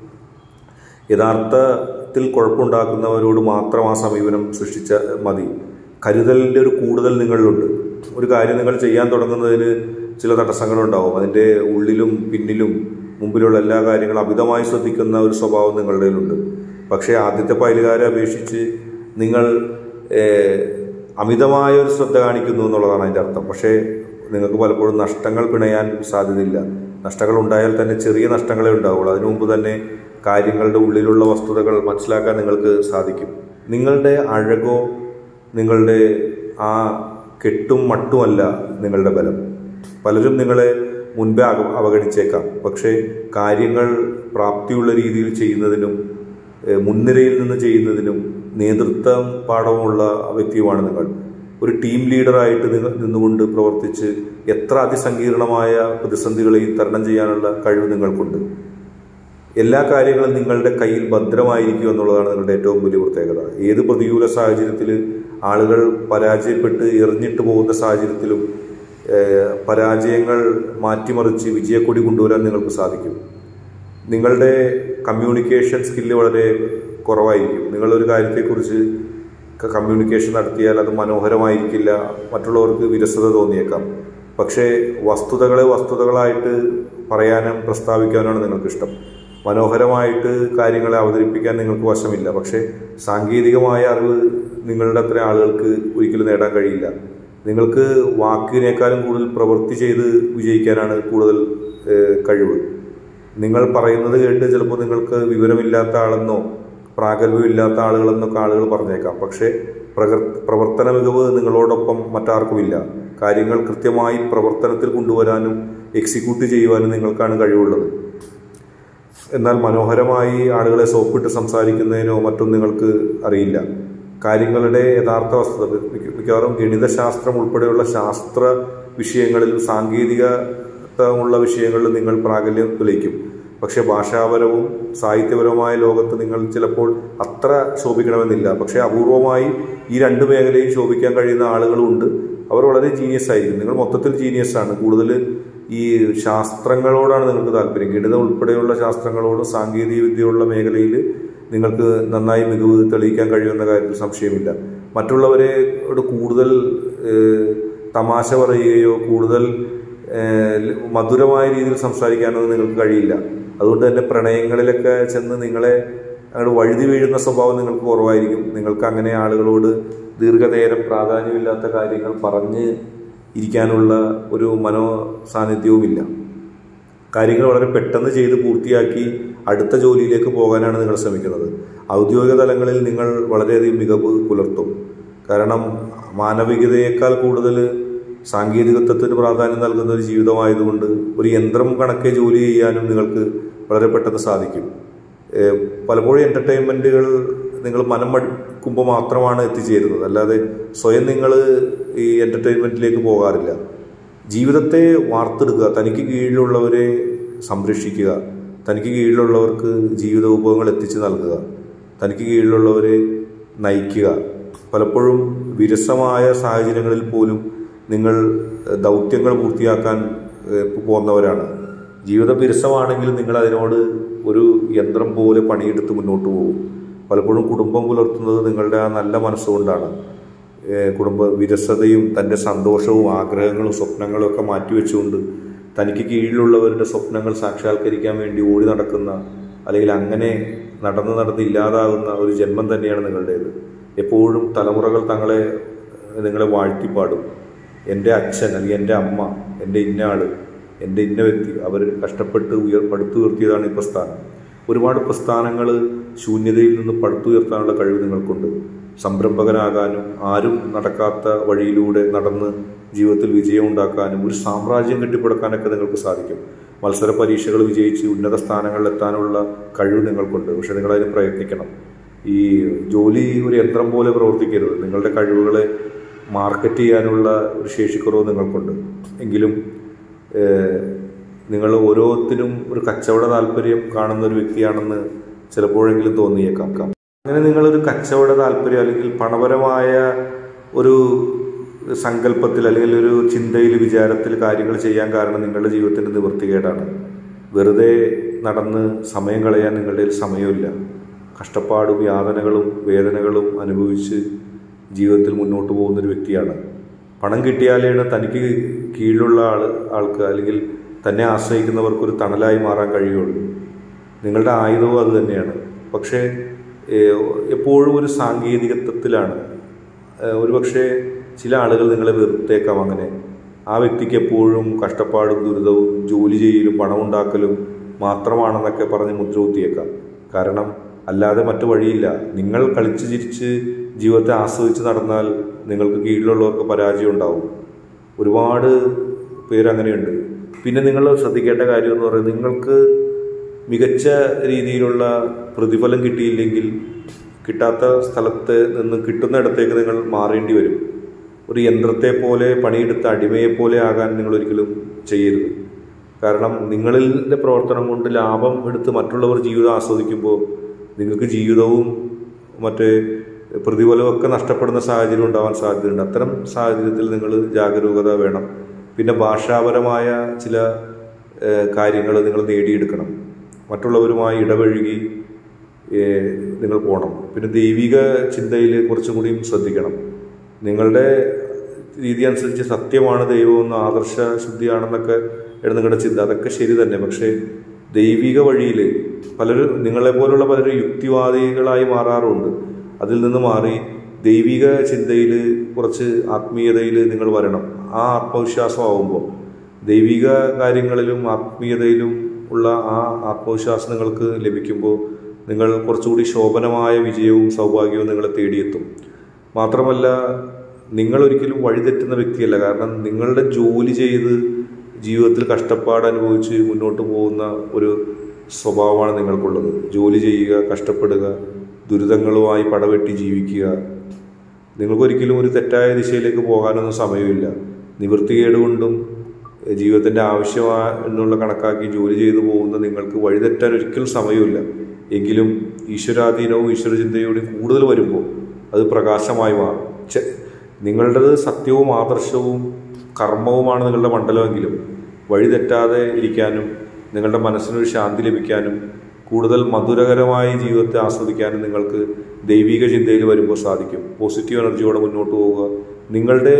യഥാർത്ഥത്തിൽ കുഴപ്പമുണ്ടാക്കുന്നവരോട് മാത്രം ആ സമീപനം സൃഷ്ടിച്ച മതി കരുതലിൻ്റെ ഒരു കൂടുതൽ നിങ്ങളിലുണ്ട് ഒരു കാര്യം നിങ്ങൾ ചെയ്യാൻ തുടങ്ങുന്നതിന് ചില തടസ്സങ്ങളുണ്ടാവും അതിൻ്റെ ഉള്ളിലും പിന്നിലും മുമ്പിലുള്ള എല്ലാ കാര്യങ്ങളും അമിതമായി ശ്രദ്ധിക്കുന്ന ഒരു സ്വഭാവം നിങ്ങളുടെ കയ്യിലുണ്ട് പക്ഷേ ആദ്യത്തെ പൈലുകാരെ അപേക്ഷിച്ച് നിങ്ങൾ ഏഹ്, അമിതമായ ഒരു ശ്രദ്ധ കാണിക്കുന്നു എന്നുള്ളതാണ് അതിൻ്റെ അർത്ഥം പക്ഷേ നിങ്ങൾക്ക് പലപ്പോഴും നഷ്ടങ്ങൾ പിണയാൻ സാധ്യതയില്ല നഷ്ടങ്ങൾ ഉണ്ടായാൽ തന്നെ ചെറിയ നഷ്ടങ്ങളെ ഉണ്ടാവുള്ളൂ അതിനു മുമ്പ് തന്നെ കാര്യങ്ങളുടെ ഉള്ളിലുള്ള വസ്തുതകൾ മനസ്സിലാക്കാൻ നിങ്ങൾക്ക് സാധിക്കും നിങ്ങളുടെ അഴകോ നിങ്ങളുടെ ആ കെട്ടും മട്ടുമല്ല നിങ്ങളുടെ ബലം പലരും നിങ്ങളെ മുൻപേ അക- അവഗണിച്ചേക്കാം പക്ഷേ കാര്യങ്ങൾ പ്രാപ്തിയുള്ള രീതിയിൽ ചെയ്യുന്നതിനും ഏഹ്, മുൻനിരയിൽ നിന്ന് ചെയ്യുന്നതിനും നേതൃത്വം പാഠവുമുള്ള വ്യക്തിയുമാണ് നിങ്ങൾ ഒരു ടീം ലീഡറായിട്ട് നിങ്ങൾ നിന്നുകൊണ്ട് പ്രവർത്തിച്ച് എത്ര അതിസങ്കീർണമായ പ്രതിസന്ധികളെയും തരണം ചെയ്യാനുള്ള കഴിവ് നിങ്ങൾക്കുണ്ട് എല്ലാ കാര്യങ്ങളും നിങ്ങളുടെ കയ്യിൽ ഭദ്രമായിരിക്കും എന്നുള്ളതാണ് നിങ്ങളുടെ ഏറ്റവും വലിയ പ്രത്യേകത ഏത് പ്രതികൂല സാഹചര്യത്തിൽ ആളുകൾ പരാജയപ്പെട്ട് എറിഞ്ഞിട്ട് പോകുന്ന സാഹചര്യത്തിലും ഏഹ്, പരാജയങ്ങൾ മാറ്റിമറിച്ച് വിജയക്കൊടി കൊണ്ടുവരാൻ നിങ്ങൾക്ക് സാധിക്കും നിങ്ങളുടെ കമ്മ്യൂണിക്കേഷൻ സ്കില്ല് വളരെ കുറവായിരിക്കും നിങ്ങളൊരു കാര്യത്തെക്കുറിച്ച് ക- കമ്മ്യൂണിക്കേഷൻ നടത്തിയാൽ അത് മനോഹരമായിരിക്കില്ല മറ്റുള്ളവർക്ക് വിരസത തോന്നിയേക്കാം പക്ഷേ വസ്തുതകളെ വസ്തുതകളായിട്ട് പറയാനും പ്രസ്താവിക്കാനാണ് നിങ്ങൾക്കിഷ്ടം മനോഹരമായിട്ട് കാര്യങ്ങളെ അവതരിപ്പിക്കാൻ നിങ്ങൾക്ക് വശമില്ല പക്ഷേ സാങ്കേതികമായ അറിവ് നിങ്ങളുടെ അത്ര ആളുകൾക്ക് ഒരിക്കലും നേടാൻ കഴിയില്ല നിങ്ങൾക്ക് വാക്കിനേക്കാളും കൂടുതൽ പ്രവൃത്തി ചെയ്ത് വിജയിക്കാനാണ് കൂടുതൽ ഏഹ്, കഴിവ് നിങ്ങൾ പറയുന്നത് കേട്ട് ചിലപ്പോൾ നിങ്ങൾക്ക് വിവരമില്ലാത്ത ആളെന്നോ പ്രാഗൽഭ്യമില്ലാത്ത ആളുകളെന്നൊക്കെ ആളുകൾ പറഞ്ഞേക്കാം പക്ഷേ പ്രകർ പ്രവർത്തന മികവ് നിങ്ങളോടൊപ്പം മറ്റാർക്കുമില്ല കാര്യങ്ങൾ കൃത്യമായി പ്രവർത്തനത്തിൽ കൊണ്ടുവരാനും എക്സിക്യൂട്ട് ചെയ്യുവാനും നിങ്ങൾക്കാണ് കഴിവുള്ളത് എന്നാൽ മനോഹരമായി ആളുകളെ സോപ്പിട്ട് സംസാരിക്കുന്നതിനോ മറ്റും നിങ്ങൾക്ക് അറിയില്ല കാര്യങ്ങളുടെ യഥാർത്ഥ വസ്തുത മിക്ക- മിക്കവാറും ഗണിതശാസ്ത്രം ഉൾപ്പെടെയുള്ള ശാസ്ത്ര വിഷയങ്ങളിലും സാങ്കേതികമുള്ള വിഷയങ്ങളിലും നിങ്ങൾ പ്രാഗല്യം തെളിയിക്കും പക്ഷെ ഭാഷാപരവും സാഹിത്യപരവുമായ ലോകത്ത് നിങ്ങൾ ചിലപ്പോൾ അത്ര ശോഭിക്കണമെന്നില്ല പക്ഷെ അപൂർവമായി ഈ രണ്ട് മേഖലയും ശോഭിക്കാൻ കഴിയുന്ന ആളുകളും ഉണ്ട് അവർ വളരെ ജീനിയസ് ആയിരിക്കും നിങ്ങൾ മൊത്തത്തിൽ ജീനിയസ് ആണ് കൂടുതൽ ഈ ശാസ്ത്രങ്ങളോടാണ് നിങ്ങൾക്ക് താല്പര്യം ഗണിതം ഉൾപ്പെടെയുള്ള ശാസ്ത്രങ്ങളോടും സാങ്കേതിക വിദ്യയുള്ള മേഖലയിൽ നിങ്ങൾക്ക് നന്നായി മികവ് തെളിയിക്കാൻ കഴിയുമെന്ന കാര്യത്തിൽ സംശയമില്ല മറ്റുള്ളവരെ ോട് കൂടുതൽ ഏഹ്, തമാശ പറയുകയോ കൂടുതൽ ഏഹ്, മധുരമായ രീതിയിൽ സംസാരിക്കാനോ നിങ്ങൾക്ക് കഴിയില്ല അതുകൊണ്ട് തന്നെ പ്രണയങ്ങളിലൊക്കെ ചെന്ന് നിങ്ങളെ അങ്ങോട്ട് വഴുതി വീഴുന്ന സ്വഭാവം നിങ്ങൾക്ക് കുറവായിരിക്കും നിങ്ങൾക്ക് അങ്ങനെ ആളുകളോട് ദീർഘനേരം പ്രാധാന്യമില്ലാത്ത കാര്യങ്ങൾ പറഞ്ഞ് ഇരിക്കാനുള്ള ഒരു മനോ സാന്നിധ്യവുമില്ല കാര്യങ്ങൾ വളരെ പെട്ടെന്ന് ചെയ്ത് പൂർത്തിയാക്കി അടുത്ത ജോലിയിലേക്ക് പോകാനാണ് നിങ്ങൾ ശ്രമിക്കുന്നത് ഔദ്യോഗിക തലങ്ങളിൽ നിങ്ങൾ വളരെയധികം മികവ് പുലർത്തും കാരണം മാനവികതയേക്കാൾ കൂടുതൽ സാങ്കേതികത്വത്തിന് പ്രാധാന്യം നൽകുന്ന ഒരു ജീവിതമായതുകൊണ്ട് ഒരു യന്ത്രം കണക്കെ ജോലി ചെയ്യാനും നിങ്ങൾക്ക് വളരെ പെട്ടെന്ന് സാധിക്കും ഏഹ് പലപ്പോഴും എൻ്റർടൈൻമെൻറ്റുകൾ നിങ്ങൾ മനം മടുക്കുമ്പോൾ മാത്രമാണ് എത്തിച്ചേരുന്നത് അല്ലാതെ സ്വയം നിങ്ങൾ ഈ എൻ്റർടൈൻമെൻറ്റിലേക്ക് പോകാറില്ല ജീവിതത്തെ വാർത്തെടുക്കുക തനിക്ക് കീഴിലുള്ളവരെ സംരക്ഷിക്കുക തനിക്ക് കീഴിലുള്ളവർക്ക് ജീവിത ഉപകരണങ്ങൾ എത്തിച്ചു നൽകുക തനിക്ക് കീഴിലുള്ളവരെ നയിക്കുക പലപ്പോഴും വിരസമായ സാഹചര്യങ്ങളിൽ പോലും നിങ്ങൾ ഏഹ്, ദൗത്യങ്ങൾ പൂർത്തിയാക്കാൻ ഏഹ്, പോകുന്നവരാണ് ജീവിതം വിരസമാണെങ്കിലും നിങ്ങൾ അതിനോട് ഒരു യന്ത്രം പോലെ പണിയെടുത്ത് മുന്നോട്ട് പോകും പലപ്പോഴും കുടുംബം പുലർത്തുന്നത് നിങ്ങളുടെ ആ നല്ല മനസ്സുകൊണ്ടാണ് ഏഹ് കുടുംബ വിരസതയും തൻ്റെ സന്തോഷവും ആഗ്രഹങ്ങളും സ്വപ്നങ്ങളും ഒക്കെ മാറ്റിവെച്ചുകൊണ്ട് തനിക്ക് കീഴിലുള്ളവരുടെ സ്വപ്നങ്ങൾ സാക്ഷാത്കരിക്കാൻ വേണ്ടി ഓടി നടക്കുന്ന അല്ലെങ്കിൽ അങ്ങനെ നടന്ന് നടന്ന് ഇല്ലാതാകുന്ന ഒരു ജന്മം തന്നെയാണ് നിങ്ങളുടേത് എപ്പോഴും തലമുറകൾ തങ്ങളെ നിങ്ങളെ വാഴ്ത്തിപ്പാടും എൻ്റെ അച്ഛൻ അല്ലെങ്കിൽ എൻ്റെ അമ്മ എൻ്റെ ഇന്ന ആള് എൻ്റെ ഇന്ന വ്യക്തി അവർ കഷ്ടപ്പെട്ട് ഉയർ പടുത്തുയർത്തിയതാണ് ഈ പ്രസ്ഥാനം ഒരുപാട് പ്രസ്ഥാനങ്ങൾ ശൂന്യതയിൽ നിന്ന് പടുത്തുയർത്താനുള്ള കഴിവ് നിങ്ങൾക്കുണ്ട് സംരംഭകനാകാനും ആരും നടക്കാത്ത വഴിയിലൂടെ നടന്ന് ജീവിതത്തിൽ വിജയം ഉണ്ടാക്കാനും ഒരു സാമ്രാജ്യം കെട്ടിപ്പടുക്കാനൊക്കെ നിങ്ങൾക്ക് സാധിക്കും മത്സര പരീക്ഷകൾ വിജയിച്ച് ഉന്നത സ്ഥാനങ്ങളിൽ എത്താനുള്ള കഴിവ് നിങ്ങൾക്കുണ്ട് പക്ഷെ നിങ്ങളതിന് പ്രയത്നിക്കണം ഈ ജോലി ഒരു യന്ത്രം പോലെ പ്രവർത്തിക്കരുത് നിങ്ങളുടെ കഴിവുകളെ മാർക്കറ്റ് ചെയ്യാനുള്ള ഒരു ശേഷിക്കുറവ് നിങ്ങൾക്കുണ്ട് എങ്കിലും ഏഹ്, നിങ്ങൾ ഓരോത്തിനും ഒരു കച്ചവട താല്പര്യം കാണുന്ന ഒരു വ്യക്തിയാണെന്ന് ചിലപ്പോഴെങ്കിലും തോന്നിയേക്കാം അങ്ങനെ നിങ്ങളൊരു കച്ചവട താല്പര്യം അല്ലെങ്കിൽ പണപരമായ ഒരു സങ്കല്പത്തിൽ അല്ലെങ്കിൽ ഒരു ചിന്തയിൽ വിചാരത്തിൽ കാര്യങ്ങൾ ചെയ്യാൻ കാരണം നിങ്ങളുടെ ജീവിതത്തിൻ്റെ നിവൃത്തികേടാണ് വെറുതെ നടന്ന് സമയം കളയാൻ നിങ്ങളുടെ കയ്യിൽ സമയമില്ല കഷ്ടപ്പാടും യാതനകളും വേദനകളും അനുഭവിച്ച് ജീവിതത്തിൽ മുന്നോട്ട് പോകുന്ന ഒരു വ്യക്തിയാണ് പണം കിട്ടിയാലാണ് തനിക്ക് കീഴിലുള്ള ആൾ ആൾക്ക് അല്ലെങ്കിൽ തന്നെ ആശ്രയിക്കുന്നവർക്ക് ഒരു തണലായി മാറാൻ കഴിയുള്ളൂ നിങ്ങളുടെ ആയുധവും അത് തന്നെയാണ് പക്ഷേ ഏഹ്, എപ്പോഴും ഒരു സാങ്കേതികത്വത്തിലാണ് ഏഹ്, ഒരുപക്ഷെ ചില ആളുകൾ നിങ്ങളെ വെറുത്തേക്കാം അങ്ങനെ ആ വ്യക്തിക്ക് എപ്പോഴും കഷ്ടപ്പാടും ദുരിതവും ജോലി ചെയ്യലും പണം ഉണ്ടാക്കലും മാത്രമാണെന്നൊക്കെ പറഞ്ഞ് മുദ്ര കുത്തിയേക്കാം കാരണം അല്ലാതെ മറ്റു വഴിയില്ല നിങ്ങൾ കളിച്ച് ചിരിച്ച് ജീവിതത്തെ ആസ്വദിച്ച് നടന്നാൽ നിങ്ങൾക്ക് കീഴിലുള്ളവർക്ക് പരാജയം ഉണ്ടാവും ഒരുപാട് പേര് അങ്ങനെയുണ്ട് പിന്നെ നിങ്ങൾ ശ്രദ്ധിക്കേണ്ട കാര്യം എന്ന് പറയുന്നത് നിങ്ങൾക്ക് മികച്ച രീതിയിലുള്ള പ്രതിഫലം കിട്ടിയില്ലെങ്കിൽ കിട്ടാത്ത സ്ഥലത്ത് നിന്ന് കിട്ടുന്നിടത്തേക്ക് നിങ്ങൾ മാറേണ്ടി വരും ഒരു യന്ത്രത്തെ പോലെ പണിയെടുത്ത അടിമയെ പോലെ ആകാൻ നിങ്ങൾ ഒരിക്കലും ചെയ്യരുത് കാരണം നിങ്ങളിലെ പ്രവർത്തനം കൊണ്ട് ലാഭം എടുത്ത് മറ്റുള്ളവർ ജീവിതം ആസ്വദിക്കുമ്പോൾ നിങ്ങൾക്ക് ജീവിതവും മറ്റേ പ്രതിഫലവും ഒക്കെ നഷ്ടപ്പെടുന്ന സാഹചര്യം ഉണ്ടാവാൻ സാധ്യതയുണ്ട് അത്തരം സാഹചര്യത്തിൽ നിങ്ങൾ ജാഗരൂകത വേണം പിന്നെ ഭാഷാപരമായ ചില കാര്യങ്ങൾ നിങ്ങൾ നേടിയെടുക്കണം മറ്റുള്ളവരുമായി ഇടപഴകി ഏഹ്, നിങ്ങൾ പോകണം പിന്നെ ദൈവിക ചിന്തയിൽ കുറച്ചും കൂടിയും ശ്രദ്ധിക്കണം നിങ്ങളുടെ രീതി അനുസരിച്ച് സത്യമാണ് ദൈവമെന്ന് ആദർശ ശുദ്ധിയാണെന്നൊക്കെ ആണ് നിങ്ങളുടെ ചിന്ത അതൊക്കെ ശരി തന്നെ പക്ഷേ ദൈവിക വഴിയിൽ പലരും നിങ്ങളെ പോലുള്ള പലരും യുക്തിവാദികളായി മാറാറുണ്ട് അതിൽ നിന്ന് മാറി ദൈവിക ചിന്തയിൽ കുറച്ച് ആത്മീയതയിൽ നിങ്ങൾ വരണം ആ ആത്മവിശ്വാസമാവുമ്പോൾ ദൈവിക കാര്യങ്ങളിലും ആത്മീയതയിലും ഉള്ള ആ ആത്മവിശ്വാസം നിങ്ങൾക്ക് ലഭിക്കുമ്പോൾ നിങ്ങൾ കുറച്ചുകൂടി ശോഭനമായ വിജയവും സൗഭാഗ്യവും നിങ്ങളെ തേടിയെത്തും മാത്രമല്ല നിങ്ങൾ ഒരിക്കലും വഴിതെറ്റുന്ന വ്യക്തിയല്ല കാരണം നിങ്ങളുടെ ജോലി ചെയ്ത് ജീവിതത്തിൽ കഷ്ടപ്പാട് അനുഭവിച്ച് മുന്നോട്ട് പോകുന്ന ഒരു സ്വഭാവമാണ് നിങ്ങൾക്കുള്ളത് ജോലി ചെയ്യുക കഷ്ടപ്പെടുക ദുരിതങ്ങളുമായി പടവെട്ടി ജീവിക്കുക നിങ്ങൾക്കൊരിക്കലും ഒരു തെറ്റായ ദിശയിലേക്ക് പോകാനൊന്നും സമയമില്ല നിവൃത്തികേട് കൊണ്ടും എഹ്, ജീവിതത്തിൻ്റെ ആവശ്യമാ എന്നുള്ള കണക്കാക്കി ജോലി ചെയ്തു പോകുന്ന നിങ്ങൾക്ക് വഴിതെറ്റാൻ ഒരിക്കലും സമയമില്ല എങ്കിലും ഈശ്വരാധീനവും ഈശ്വരചിന്തയോടും കൂടുതൽ വരുമ്പോൾ അത് പ്രകാശമായി മാറും ചെ- നിങ്ങളുടേത് സത്യവും ആദർശവും കർമ്മവുമാണ് നിങ്ങളുടെ മണ്ഡലമെങ്കിലും വഴി തെറ്റാതെ ഇരിക്കാനും നിങ്ങളുടെ മനസ്സിനൊരു ശാന്തി ലഭിക്കാനും കൂടുതൽ മധുരകരമായ ജീവിതത്തെ ആസ്വദിക്കാനും നിങ്ങൾക്ക് ദൈവിക ചിന്തയിൽ വരുമ്പോൾ സാധിക്കും പോസിറ്റീവ് എനർജിയോടെ മുന്നോട്ട് പോവുക നിങ്ങളുടെ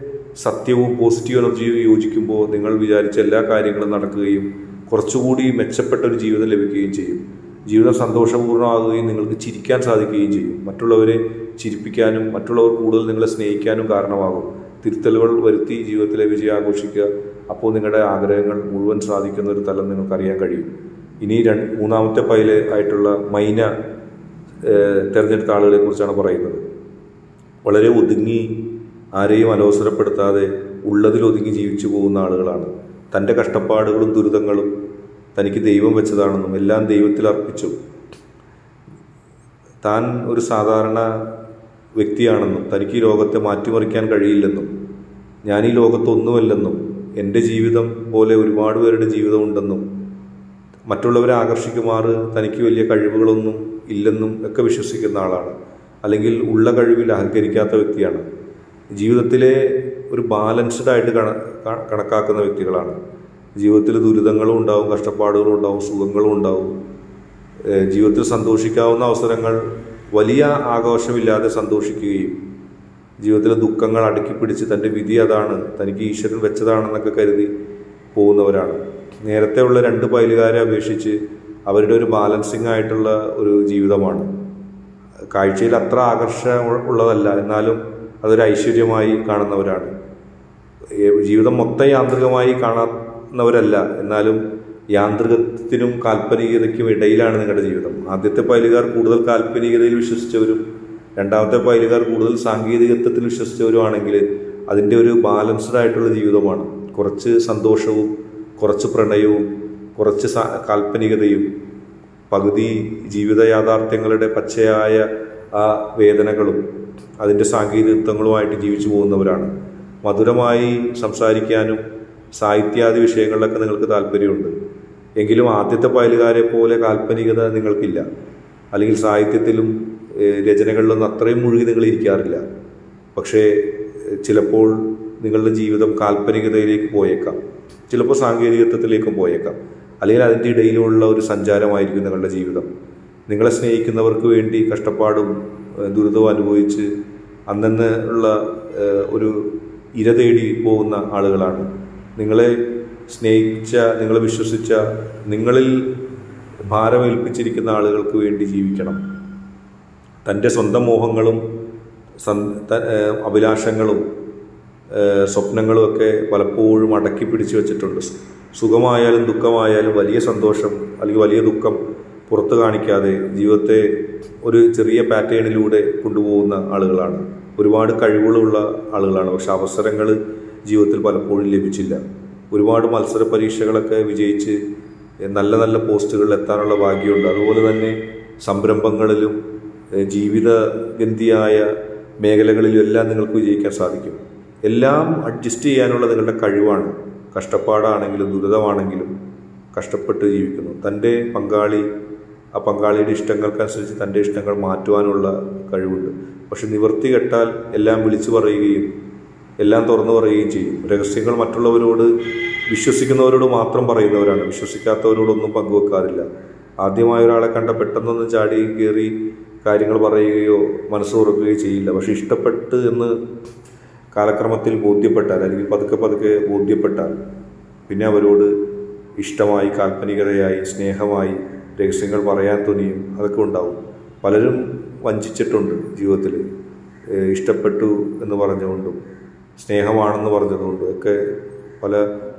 സത്യവും പോസിറ്റീവ് എനർജിയും യോജിക്കുമ്പോൾ നിങ്ങൾ വിചാരിച്ച എല്ലാ കാര്യങ്ങളും നടക്കുകയും കുറച്ചുകൂടി മെച്ചപ്പെട്ട ഒരു ജീവിതം ലഭിക്കുകയും ചെയ്യും ജീവിതം സന്തോഷപൂർണ്ണമാകുകയും നിങ്ങൾക്ക് ചിരിക്കാൻ സാധിക്കുകയും ചെയ്യും മറ്റുള്ളവരെ ചിരിപ്പിക്കാനും മറ്റുള്ളവർ കൂടുതൽ നിങ്ങളെ സ്നേഹിക്കാനും കാരണമാകും തിരുത്തലുകൾ വരുത്തി ജീവിതത്തിലെ വിജയം ആഘോഷിക്കുക അപ്പോൾ നിങ്ങളുടെ ആഗ്രഹങ്ങൾ മുഴുവൻ സാധിക്കുന്ന ഒരു തലം നിങ്ങൾക്ക് അറിയാൻ കഴിയും ഇനി രണ്ട് മൂന്നാമത്തെ പൈല് ആയിട്ടുള്ള മൈന ഏഹ്, തെരഞ്ഞെടുത്ത ആളുകളെ കുറിച്ചാണ് പറയുന്നത് വളരെ ഒതുങ്ങി ആരെയും അലോസരപ്പെടുത്താതെ ഉള്ളതിൽ ഒതുങ്ങി ജീവിച്ചു പോകുന്ന ആളുകളാണ് തൻ്റെ കഷ്ടപ്പാടുകളും ദുരിതങ്ങളും തനിക്ക് ദൈവം വെച്ചതാണെന്നും എല്ലാം ദൈവത്തിൽ അർപ്പിച്ചു താൻ ഒരു സാധാരണ വ്യക്തിയാണെന്നും തനിക്ക് ഈ ലോകത്തെ മാറ്റിമറിക്കാൻ കഴിയില്ലെന്നും ഞാൻ ഈ ലോകത്തൊന്നുമല്ലെന്നും എൻ്റെ ജീവിതം പോലെ ഒരുപാട് പേരുടെ ജീവിതമുണ്ടെന്നും മറ്റുള്ളവരെ ആകർഷിക്കുമാറ് തനിക്ക് വലിയ കഴിവുകളൊന്നും ഇല്ലെന്നും ഒക്കെ വിശ്വസിക്കുന്ന ആളാണ് അല്ലെങ്കിൽ ഉള്ള കഴിവിൽ അഹങ്കരിക്കാത്ത വ്യക്തിയാണ് ജീവിതത്തിലെ ഒരു ബാലൻസ്ഡ് ആയിട്ട് കണ ക- കണക്കാക്കുന്ന വ്യക്തികളാണ് ജീവിതത്തിൽ ദുരിതങ്ങളും ഉണ്ടാവും കഷ്ടപ്പാടുകളും ഉണ്ടാവും സുഖങ്ങളും ഉണ്ടാവും ഏഹ് ജീവിതത്തിൽ സന്തോഷിക്കാവുന്ന അവസരങ്ങൾ വലിയ ആഘോഷമില്ലാതെ സന്തോഷിക്കുകയും ജീവിതത്തിലെ ദുഃഖങ്ങൾ അടക്കി പിടിച്ച് തൻ്റെ വിധി അതാണ് തനിക്ക് ഈശ്വരൻ വെച്ചതാണെന്നൊക്കെ കരുതി പോകുന്നവരാണ് നേരത്തെ ഉള്ള രണ്ട് പൈലുകാരെ അപേക്ഷിച്ച് അവരുടെ ഒരു ബാലൻസിങ് ആയിട്ടുള്ള ഒരു ജീവിതമാണ് കാഴ്ചയിൽ അത്ര ആകർഷണം ഉള്ളതല്ല എന്നാലും അതൊരു ഐശ്വര്യമായി കാണുന്നവരാണ് ഏ- ജീവിതം മൊത്തം യാന്ത്രികമായി കാണുന്നവരല്ല എന്നാലും യാന്ത്രികത്തിനും കാൽപ്പനികതയ്ക്കും ഇടയിലാണ് നിങ്ങളുടെ ജീവിതം ആദ്യത്തെ പൈലുകാർ കൂടുതൽ കാൽപ്പനികതയിൽ വിശ്വസിച്ചവരും രണ്ടാമത്തെ പൈലുകാർ കൂടുതൽ സാങ്കേതികത്വത്തിൽ വിശ്വസിച്ചവരുമാണെങ്കിൽ അതിൻ്റെ ഒരു ബാലൻസ്ഡ് ആയിട്ടുള്ള ജീവിതമാണ് കുറച്ച് സന്തോഷവും കുറച്ച് പ്രണയവും കുറച്ച് സ- കാൽപ്പനികതയും പകുതി ജീവിത യാഥാർത്ഥ്യങ്ങളുടെ പച്ചയായ ആ വേദനകളും അതിൻ്റെ സാങ്കേതികത്വങ്ങളുമായിട്ട് ജീവിച്ചു പോകുന്നവരാണ് മധുരമായി സംസാരിക്കാനും സാഹിത്യാദി വിഷയങ്ങളിലൊക്കെ നിങ്ങൾക്ക് താല്പര്യമുണ്ട് എങ്കിലും ആദ്യത്തെ പയലുകാരെ പോലെ കാൽപ്പനികത നിങ്ങൾക്കില്ല അല്ലെങ്കിൽ സാഹിത്യത്തിലും ഏഹ്, രചനകളിലൊന്നും അത്രയും മുഴുകി നിങ്ങൾ ഇരിക്കാറില്ല പക്ഷേ ഏഹ്, ചിലപ്പോൾ നിങ്ങളുടെ ജീവിതം കാൽപ്പനികതയിലേക്ക് പോയേക്കാം ചിലപ്പോൾ സാങ്കേതികത്വത്തിലേക്കും പോയേക്കാം അല്ലെങ്കിൽ അതിൻ്റെ ഇടയിലുള്ള ഒരു സഞ്ചാരമായിരിക്കും നിങ്ങളുടെ ജീവിതം നിങ്ങളെ സ്നേഹിക്കുന്നവർക്ക് വേണ്ടി കഷ്ടപ്പാടും ഏഹ്, ദുരിതവും അനുഭവിച്ച് അന്നന്ന് ഉള്ള ഏഹ്, ഒരു ഇര തേടി പോകുന്ന ആളുകളാണ് നിങ്ങളെ സ്നേഹിച്ച നിങ്ങളെ വിശ്വസിച്ച നിങ്ങളിൽ ഭാരമേൽപ്പിച്ചിരിക്കുന്ന ആളുകൾക്ക് വേണ്ടി ജീവിക്കണം തൻ്റെ സ്വന്തം മോഹങ്ങളും സന്- ത- ഏഹ് അഭിലാഷങ്ങളും ഏഹ് സ്വപ്നങ്ങളും ഒക്കെ പലപ്പോഴും അടക്കി പിടിച്ചു വെച്ചിട്ടുണ്ട് സു- സുഖമായാലും ദുഃഖമായാലും വലിയ സന്തോഷം അല്ലെങ്കിൽ വലിയ ദുഃഖം പുറത്തു കാണിക്കാതെ ജീവിതത്തെ ഒരു ചെറിയ പാറ്റേണിലൂടെ കൊണ്ടുപോകുന്ന ആളുകളാണ് ഒരുപാട് കഴിവുകളുള്ള ആളുകളാണ് പക്ഷെ അവസരങ്ങൾ ജീവിതത്തിൽ പലപ്പോഴും ലഭിച്ചില്ല ഒരുപാട് മത്സര പരീക്ഷകളൊക്കെ വിജയിച്ച് നല്ല നല്ല പോസ്റ്റുകളിൽ എത്താനുള്ള ഭാഗ്യമുണ്ട് അതുപോലെ തന്നെ സംരംഭങ്ങളിലും ഏഹ് ജീവിതഗന്ധിയായ മേഖലകളിലും എല്ലാം നിങ്ങൾക്ക് വിജയിക്കാൻ സാധിക്കും എല്ലാം അഡ്ജസ്റ്റ് ചെയ്യാനുള്ള നിങ്ങളുടെ കഴിവാണ് കഷ്ടപ്പാടാണെങ്കിലും ദുരിതമാണെങ്കിലും കഷ്ടപ്പെട്ട് ജീവിക്കുന്നു തൻ്റെ പങ്കാളി ആ പങ്കാളിയുടെ ഇഷ്ടങ്ങൾക്കനുസരിച്ച് തൻ്റെ ഇഷ്ടങ്ങൾ മാറ്റുവാനുള്ള കഴിവുണ്ട് പക്ഷെ നിവർത്തി കെട്ടാൽ എല്ലാം വിളിച്ചു പറയുകയും എല്ലാം തുറന്നു പറയുകയും ചെയ്യും രഹസ്യങ്ങൾ മറ്റുള്ളവരോട് വിശ്വസിക്കുന്നവരോട് മാത്രം പറയുന്നവരാണ് വിശ്വസിക്കാത്തവരോടൊന്നും പങ്കുവെക്കാറില്ല ആദ്യമായ ഒരാളെ കണ്ട പെട്ടെന്നൊന്നും ചാടി കയറി കാര്യങ്ങൾ പറയുകയോ മനസ്സ് തുറക്കുകയോ ചെയ്യില്ല പക്ഷെ ഇഷ്ടപ്പെട്ട് എന്ന് കാലക്രമത്തിൽ ബോധ്യപ്പെട്ടാൽ അല്ലെങ്കിൽ പതുക്കെ പതുക്കെ ബോധ്യപ്പെട്ടാൽ പിന്നെ അവരോട് ഇഷ്ടമായി കാൽപ്പനികതയായി സ്നേഹമായി രഹസ്യങ്ങൾ പറയാൻ തുനിയും അതൊക്കെ ഉണ്ടാവും പലരും വഞ്ചിച്ചിട്ടുണ്ട് ജീവിതത്തിൽ ഏഹ് ഇഷ്ടപ്പെട്ടു എന്ന് പറഞ്ഞുകൊണ്ടും സ്നേഹമാണെന്ന് പറഞ്ഞതുകൊണ്ടും ഒക്കെ പല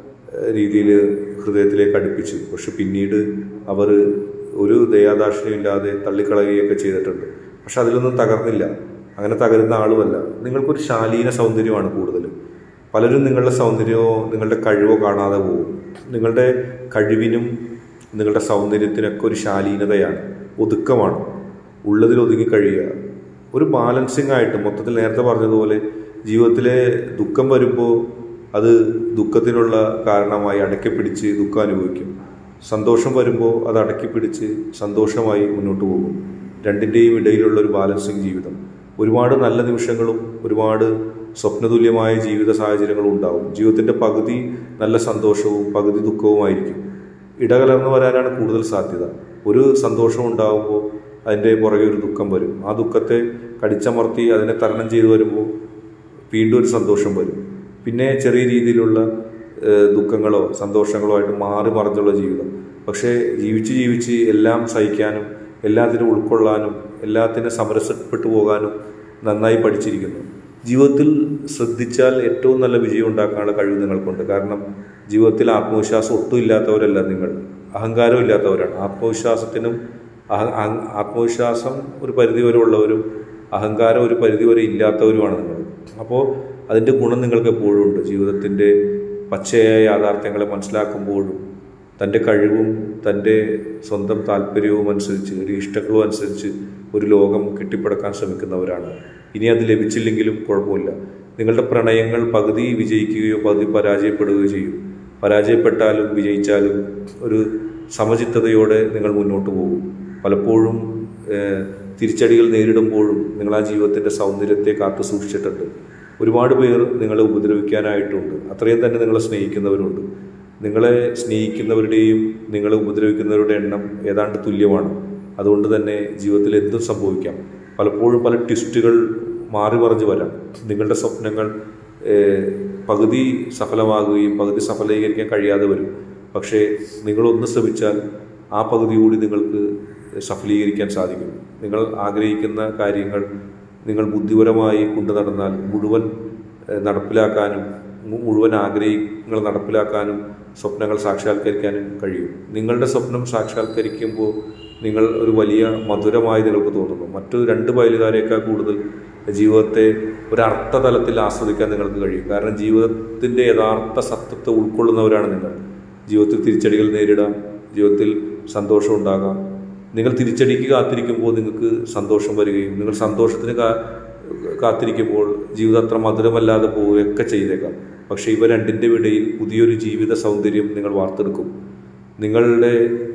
രീതിയിൽ ഹൃദയത്തിലേക്ക് അടുപ്പിച്ചു പക്ഷെ പിന്നീട് അവർ ഒരു ദയാദാക്ഷിണ്യം ഇല്ലാതെ തള്ളിക്കളയുകയൊക്കെ ചെയ്തിട്ടുണ്ട് പക്ഷെ അതിലൊന്നും തകർന്നില്ല അങ്ങനെ തകരുന്ന ആളുമല്ല നിങ്ങൾക്കൊരു ശാലീന സൗന്ദര്യമാണ് കൂടുതൽ പലരും നിങ്ങളുടെ സൗന്ദര്യമോ നിങ്ങളുടെ കഴിവോ കാണാതെ പോകും നിങ്ങളുടെ കഴിവിനും നിങ്ങളുടെ സൗന്ദര്യത്തിനൊക്കെ ഒരു ശാലീനതയാണ് ഒതുക്കമാണ് ഉള്ളതിൽ ഒതുങ്ങി കഴിയുക ഒരു ബാലൻസിങ് ആയിട്ട് മൊത്തത്തിൽ നേരത്തെ പറഞ്ഞതുപോലെ ജീവിതത്തിലെ ദുഃഖം വരുമ്പോൾ അത് ദുഃഖത്തിനുള്ള കാരണമായി അടക്കി പിടിച്ച് ദുഃഖം അനുഭവിക്കും സന്തോഷം വരുമ്പോൾ അത് അടക്കി പിടിച്ച് സന്തോഷമായി മുന്നോട്ട് പോകും രണ്ടിൻ്റെയും ഇടയിലുള്ള ഒരു ബാലൻസിങ് ജീവിതം ഒരുപാട് നല്ല നിമിഷങ്ങളും ഒരുപാട് സ്വപ്നതുല്യമായ ജീവിത സാഹചര്യങ്ങളും ഉണ്ടാവും ജീവിതത്തിൻ്റെ പകുതി നല്ല സന്തോഷവും പകുതി ദുഃഖവുമായിരിക്കും ഇടകലർന്നു വരാനാണ് കൂടുതൽ സാധ്യത ഒരു സന്തോഷം ഉണ്ടാകുമ്പോൾ അതിൻ്റെ പുറകെ ഒരു ദുഃഖം വരും ആ ദുഃഖത്തെ കടിച്ചമർത്തി അതിനെ തരണം ചെയ്തു വരുമ്പോൾ വീണ്ടും ഒരു സന്തോഷം വരും പിന്നെ ചെറിയ രീതിയിലുള്ള ഏഹ്, ദുഃഖങ്ങളോ സന്തോഷങ്ങളോ ആയിട്ട് മാറി മറിഞ്ഞുള്ള ജീവിതം പക്ഷേ ജീവിച്ച് ജീവിച്ച് എല്ലാം സഹിക്കാനും എല്ലാത്തിനും ഉൾക്കൊള്ളാനും എല്ലാത്തിനും സമരസപ്പെട്ടു പോകാനും നന്നായി പഠിച്ചിരിക്കുന്നു ജീവിതത്തിൽ ശ്രദ്ധിച്ചാൽ ഏറ്റവും നല്ല വിജയം ഉണ്ടാക്കാനുള്ള കഴിവ് നിങ്ങൾക്കുണ്ട് കാരണം ജീവിതത്തിൽ ആത്മവിശ്വാസം ഒട്ടും ഇല്ലാത്തവരല്ല നിങ്ങൾ അഹങ്കാരം ഇല്ലാത്തവരാണ് ആത്മവിശ്വാസത്തിനും അഹ- അഹ- ആത്മവിശ്വാസം ഒരു പരിധി വരെ ഉള്ളവരും അഹങ്കാരം ഒരു പരിധി വരെ ഇല്ലാത്തവരുമാണ് നിങ്ങൾ അപ്പോൾ അതിൻ്റെ ഗുണം നിങ്ങൾക്ക് എപ്പോഴും ഉണ്ട് ജീവിതത്തിൻ്റെ പച്ചയായ യാഥാർത്ഥ്യങ്ങളെ മനസ്സിലാക്കുമ്പോഴും തൻ്റെ കഴിവും തൻ്റെ സ്വന്തം താല്പര്യവും അനുസരിച്ച് ഒരു ഇഷ്ടങ്ങളും അനുസരിച്ച് ഒരു ലോകം കെട്ടിപ്പടുക്കാൻ ശ്രമിക്കുന്നവരാണ് ഇനി അത് ലഭിച്ചില്ലെങ്കിലും കുഴപ്പമില്ല നിങ്ങളുടെ പ്രണയങ്ങൾ പകുതി വിജയിക്കുകയോ പകുതി പരാജയപ്പെടുകയോ ചെയ്യും പരാജയപ്പെട്ടാലും വിജയിച്ചാലും ഒരു സമചിത്തതയോടെ നിങ്ങൾ മുന്നോട്ട് പോകും പലപ്പോഴും ഏഹ്, തിരിച്ചടികൾ നേരിടുമ്പോഴും നിങ്ങൾ ആ ജീവിതത്തിൻ്റെ സൗന്ദര്യത്തെ കാത്തു സൂക്ഷിച്ചിട്ടുണ്ട് ഒരുപാട് പേർ നിങ്ങളെ ഉപദ്രവിക്കാനായിട്ടുണ്ട് അത്രയും തന്നെ നിങ്ങളെ സ്നേഹിക്കുന്നവരുണ്ട് നിങ്ങളെ സ്നേഹിക്കുന്നവരുടെയും നിങ്ങളെ ഉപദ്രവിക്കുന്നവരുടെ എണ്ണം ഏതാണ്ട് തുല്യമാണ് അതുകൊണ്ട് തന്നെ ജീവിതത്തിൽ എന്തും സംഭവിക്കാം പലപ്പോഴും പല ട്വിസ്റ്റുകൾ മാറി മറിഞ്ഞ് വരാം നിങ്ങളുടെ സ്വപ്നങ്ങൾ ഏഹ്, പകുതി സഫലമാകുകയും പകുതി സഫലീകരിക്കാൻ കഴിയാതെ വരും പക്ഷേ നിങ്ങളൊന്ന് ശ്രമിച്ചാൽ ആ പകുതി കൂടി നിങ്ങൾക്ക് സഫലീകരിക്കാൻ സാധിക്കും നിങ്ങൾ ആഗ്രഹിക്കുന്ന കാര്യങ്ങൾ നിങ്ങൾ ബുദ്ധിപരമായി കൊണ്ടു നടന്നാൽ മുഴുവൻ ഏഹ്, നടപ്പിലാക്കാനും മു- മുഴുവൻ ആഗ്രഹങ്ങൾ നടപ്പിലാക്കാനും സ്വപ്നങ്ങൾ സാക്ഷാത്കരിക്കാനും കഴിയും നിങ്ങളുടെ സ്വപ്നം സാക്ഷാത്കരിക്കുമ്പോൾ നിങ്ങൾ ഒരു വലിയ മധുരമായി നിങ്ങൾക്ക് തോന്നുന്നു മറ്റു രണ്ട് ബയലുകാരേക്കാൾ കൂടുതൽ ജീവിതത്തെ ഒരു അർത്ഥതലത്തിൽ ആസ്വദിക്കാൻ നിങ്ങൾക്ക് കഴിയും കാരണം ജീവിതത്തിൻ്റെ യഥാർത്ഥ സത്യത്തെ ഉൾക്കൊള്ളുന്നവരാണ് നിങ്ങൾ ജീവിതത്തിൽ തിരിച്ചടികൾ നേരിടാം ജീവിതത്തിൽ സന്തോഷം ഉണ്ടാകാം നിങ്ങൾ തിരിച്ചടിക്ക് കാത്തിരിക്കുമ്പോൾ നിങ്ങൾക്ക് സന്തോഷം വരികയും നിങ്ങൾ സന്തോഷത്തിന് കാ കാത്തിരിക്കുമ്പോൾ ജീവിതം അത്ര മധുരമല്ലാതെ പോവുകയൊക്കെ ചെയ്തേക്കാം പക്ഷേ ഇവ രണ്ടിൻ്റെ ഇടയിൽ പുതിയൊരു ജീവിത സൗന്ദര്യം നിങ്ങൾ വാർത്തെടുക്കും നിങ്ങളുടെ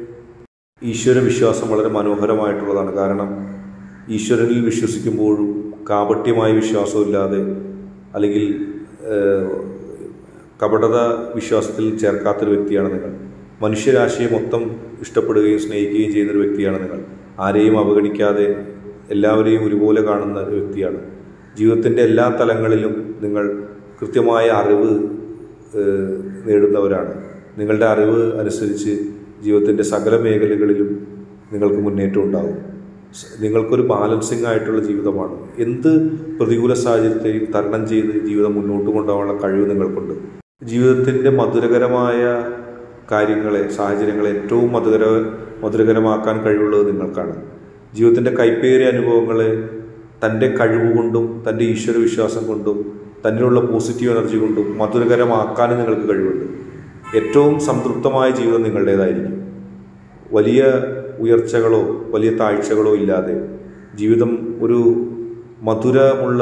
ഈശ്വര വിശ്വാസം വളരെ മനോഹരമായിട്ടുള്ളതാണ് കാരണം ഈശ്വരനിൽ വിശ്വസിക്കുമ്പോഴും കാപട്യമായ വിശ്വാസമില്ലാതെ അല്ലെങ്കിൽ ഏഹ്, കപടത വിശ്വാസത്തിൽ ചേർക്കാത്തൊരു വ്യക്തിയാണ് നിങ്ങൾ മനുഷ്യരാശിയെ മൊത്തം ഇഷ്ടപ്പെടുകയും സ്നേഹിക്കുകയും ചെയ്യുന്ന ഒരു വ്യക്തിയാണ് നിങ്ങൾ ആരെയും അവഗണിക്കാതെ എല്ലാവരെയും ഒരുപോലെ കാണുന്ന ഒരു വ്യക്തിയാണ് ജീവിതത്തിൻ്റെ എല്ലാ തലങ്ങളിലും നിങ്ങൾ കൃത്യമായ അറിവ് ഏഹ്, നേടുന്നവരാണ് നിങ്ങളുടെ അറിവ് അനുസരിച്ച് ജീവിതത്തിൻ്റെ സകല മേഖലകളിലും നിങ്ങൾക്ക് മുന്നേറ്റം ഉണ്ടാകും സ- നിങ്ങൾക്കൊരു ബാലൻസിങ് ആയിട്ടുള്ള ജീവിതമാണ് എന്ത് പ്രതികൂല സാഹചര്യത്തെയും തരണം ചെയ്ത് ജീവിതം മുന്നോട്ട് കൊണ്ടുപോകാനുള്ള കഴിവ് നിങ്ങൾക്കുണ്ട് ജീവിതത്തിൻ്റെ മധുരകരമായ കാര്യങ്ങളെ സാഹചര്യങ്ങളെ ഏറ്റവും മധുര മധുരകരമാക്കാൻ കഴിവുള്ളത് നിങ്ങൾക്കാണ് ജീവിതത്തിൻ്റെ കൈപ്പേറിയ അനുഭവങ്ങളെ തൻ്റെ കഴിവുകൊണ്ടും തൻ്റെ ഈശ്വര വിശ്വാസം കൊണ്ടും തന്നിലുള്ള പോസിറ്റീവ് എനർജി കൊണ്ടും മധുരകരമാക്കാനും നിങ്ങൾക്ക് കഴിവുണ്ട് ഏറ്റവും സംതൃപ്തമായ ജീവിതം നിങ്ങളുടേതായിരിക്കും വലിയ ഉയർച്ചകളോ വലിയ താഴ്ചകളോ ഇല്ലാതെ ജീവിതം ഒരു മധുരമുള്ള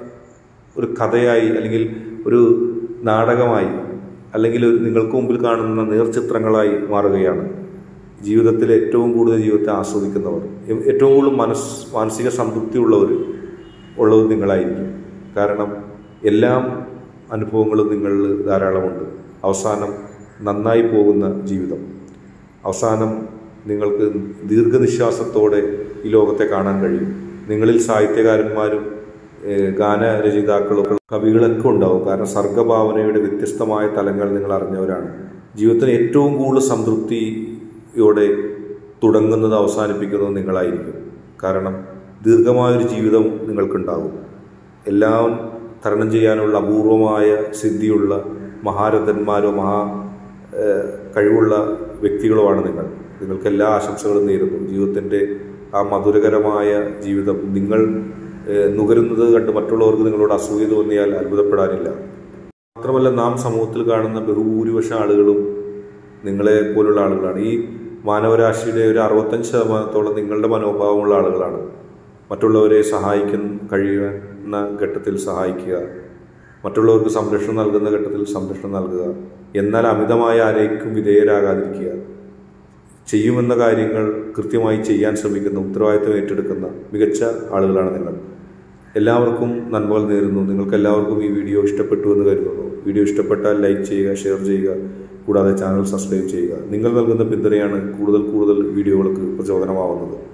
ഒരു കഥയായി അല്ലെങ്കിൽ ഒരു നാടകമായി അല്ലെങ്കിൽ ഒരു നിങ്ങൾക്ക് മുമ്പിൽ കാണുന്ന നേർചിത്രങ്ങളായി മാറുകയാണ് ജീവിതത്തിൽ ഏറ്റവും കൂടുതൽ ജീവിതത്തെ ആസ്വദിക്കുന്നവർ എ- ഏറ്റവും കൂടുതൽ മനസ് മാനസിക സംതൃപ്തി ഉള്ളവർ ഉള്ളത് നിങ്ങളായിരിക്കും കാരണം എല്ലാം അനുഭവങ്ങളും നിങ്ങളിൽ ധാരാളമുണ്ട് അവസാനം നന്നായി പോകുന്ന ജീവിതം അവസാനം നിങ്ങൾക്ക് ദീർഘനിശ്വാസത്തോടെ ഈ ലോകത്തെ കാണാൻ കഴിയും നിങ്ങളിൽ സാഹിത്യകാരന്മാരും ഏഹ്, ഗാനരചയിതാക്കളും കവികളൊക്കെ ഉണ്ടാവും കാരണം സർഗഭാവനയുടെ വ്യത്യസ്തമായ തലങ്ങൾ നിങ്ങൾ അറിഞ്ഞവരാണ് ജീവിതത്തിന് ഏറ്റവും കൂടുതൽ സംതൃപ്തിയോടെ തുടങ്ങുന്നത് അവസാനിപ്പിക്കുന്നത് നിങ്ങളായിരിക്കും കാരണം ദീർഘമായൊരു ജീവിതം നിങ്ങൾക്കുണ്ടാവും എല്ലാം തരണം ചെയ്യാനുള്ള അപൂർവമായ സിദ്ധിയുള്ള മഹാരഥന്മാരോ മഹാ ഏഹ്, കഴിവുള്ള വ്യക്തികളുമാണ് നിങ്ങൾ നിങ്ങൾക്ക് എല്ലാ ആശംസകളും നേരുന്നു ജീവിതത്തിൻ്റെ ആ മധുരകരമായ ജീവിതം നിങ്ങൾ ഏഹ്, നുകരുന്നത് കണ്ട് മറ്റുള്ളവർക്ക് നിങ്ങളോട് അസൂയ തോന്നിയാൽ അത്ഭുതപ്പെടാനില്ല മാത്രമല്ല നാം സമൂഹത്തിൽ കാണുന്ന ബഹുഭൂരിപക്ഷ ആളുകളും നിങ്ങളെ പോലുള്ള ആളുകളാണ് ഈ മാനവരാശിയുടെ ഒരു അറുപത്തഞ്ച് ശതമാനത്തോളം നിങ്ങളുടെ മനോഭാവമുള്ള ആളുകളാണ് മറ്റുള്ളവരെ സഹായിക്കാൻ കഴിയുന്ന ഘട്ടത്തിൽ സഹായിക്കുക മറ്റുള്ളവർക്ക് സംരക്ഷണം നൽകുന്ന ഘട്ടത്തിൽ സംരക്ഷണം നൽകുക എന്നാൽ അമിതമായ ആരേക്കും വിധേയരാകാതിരിക്കുക ചെയ്യുമെന്ന കാര്യങ്ങൾ കൃത്യമായി ചെയ്യാൻ ശ്രമിക്കുന്ന ഉത്തരവാദിത്വം ഏറ്റെടുക്കുന്ന മികച്ച ആളുകളാണ് നിങ്ങൾ എല്ലാവർക്കും നന്മകൾ നേരുന്നു നിങ്ങൾക്ക് എല്ലാവർക്കും ഈ വീഡിയോ ഇഷ്ടപ്പെട്ടു എന്ന് കരുതുന്നു വീഡിയോ ഇഷ്ടപ്പെട്ടാൽ ലൈക്ക് ചെയ്യുക ഷെയർ ചെയ്യുക കൂടാതെ ചാനൽ സബ്സ്ക്രൈബ് ചെയ്യുക നിങ്ങൾ നൽകുന്ന പിന്തുണയാണ് കൂടുതൽ കൂടുതൽ വീഡിയോകൾക്ക് പ്രചോദനമാവുന്നത്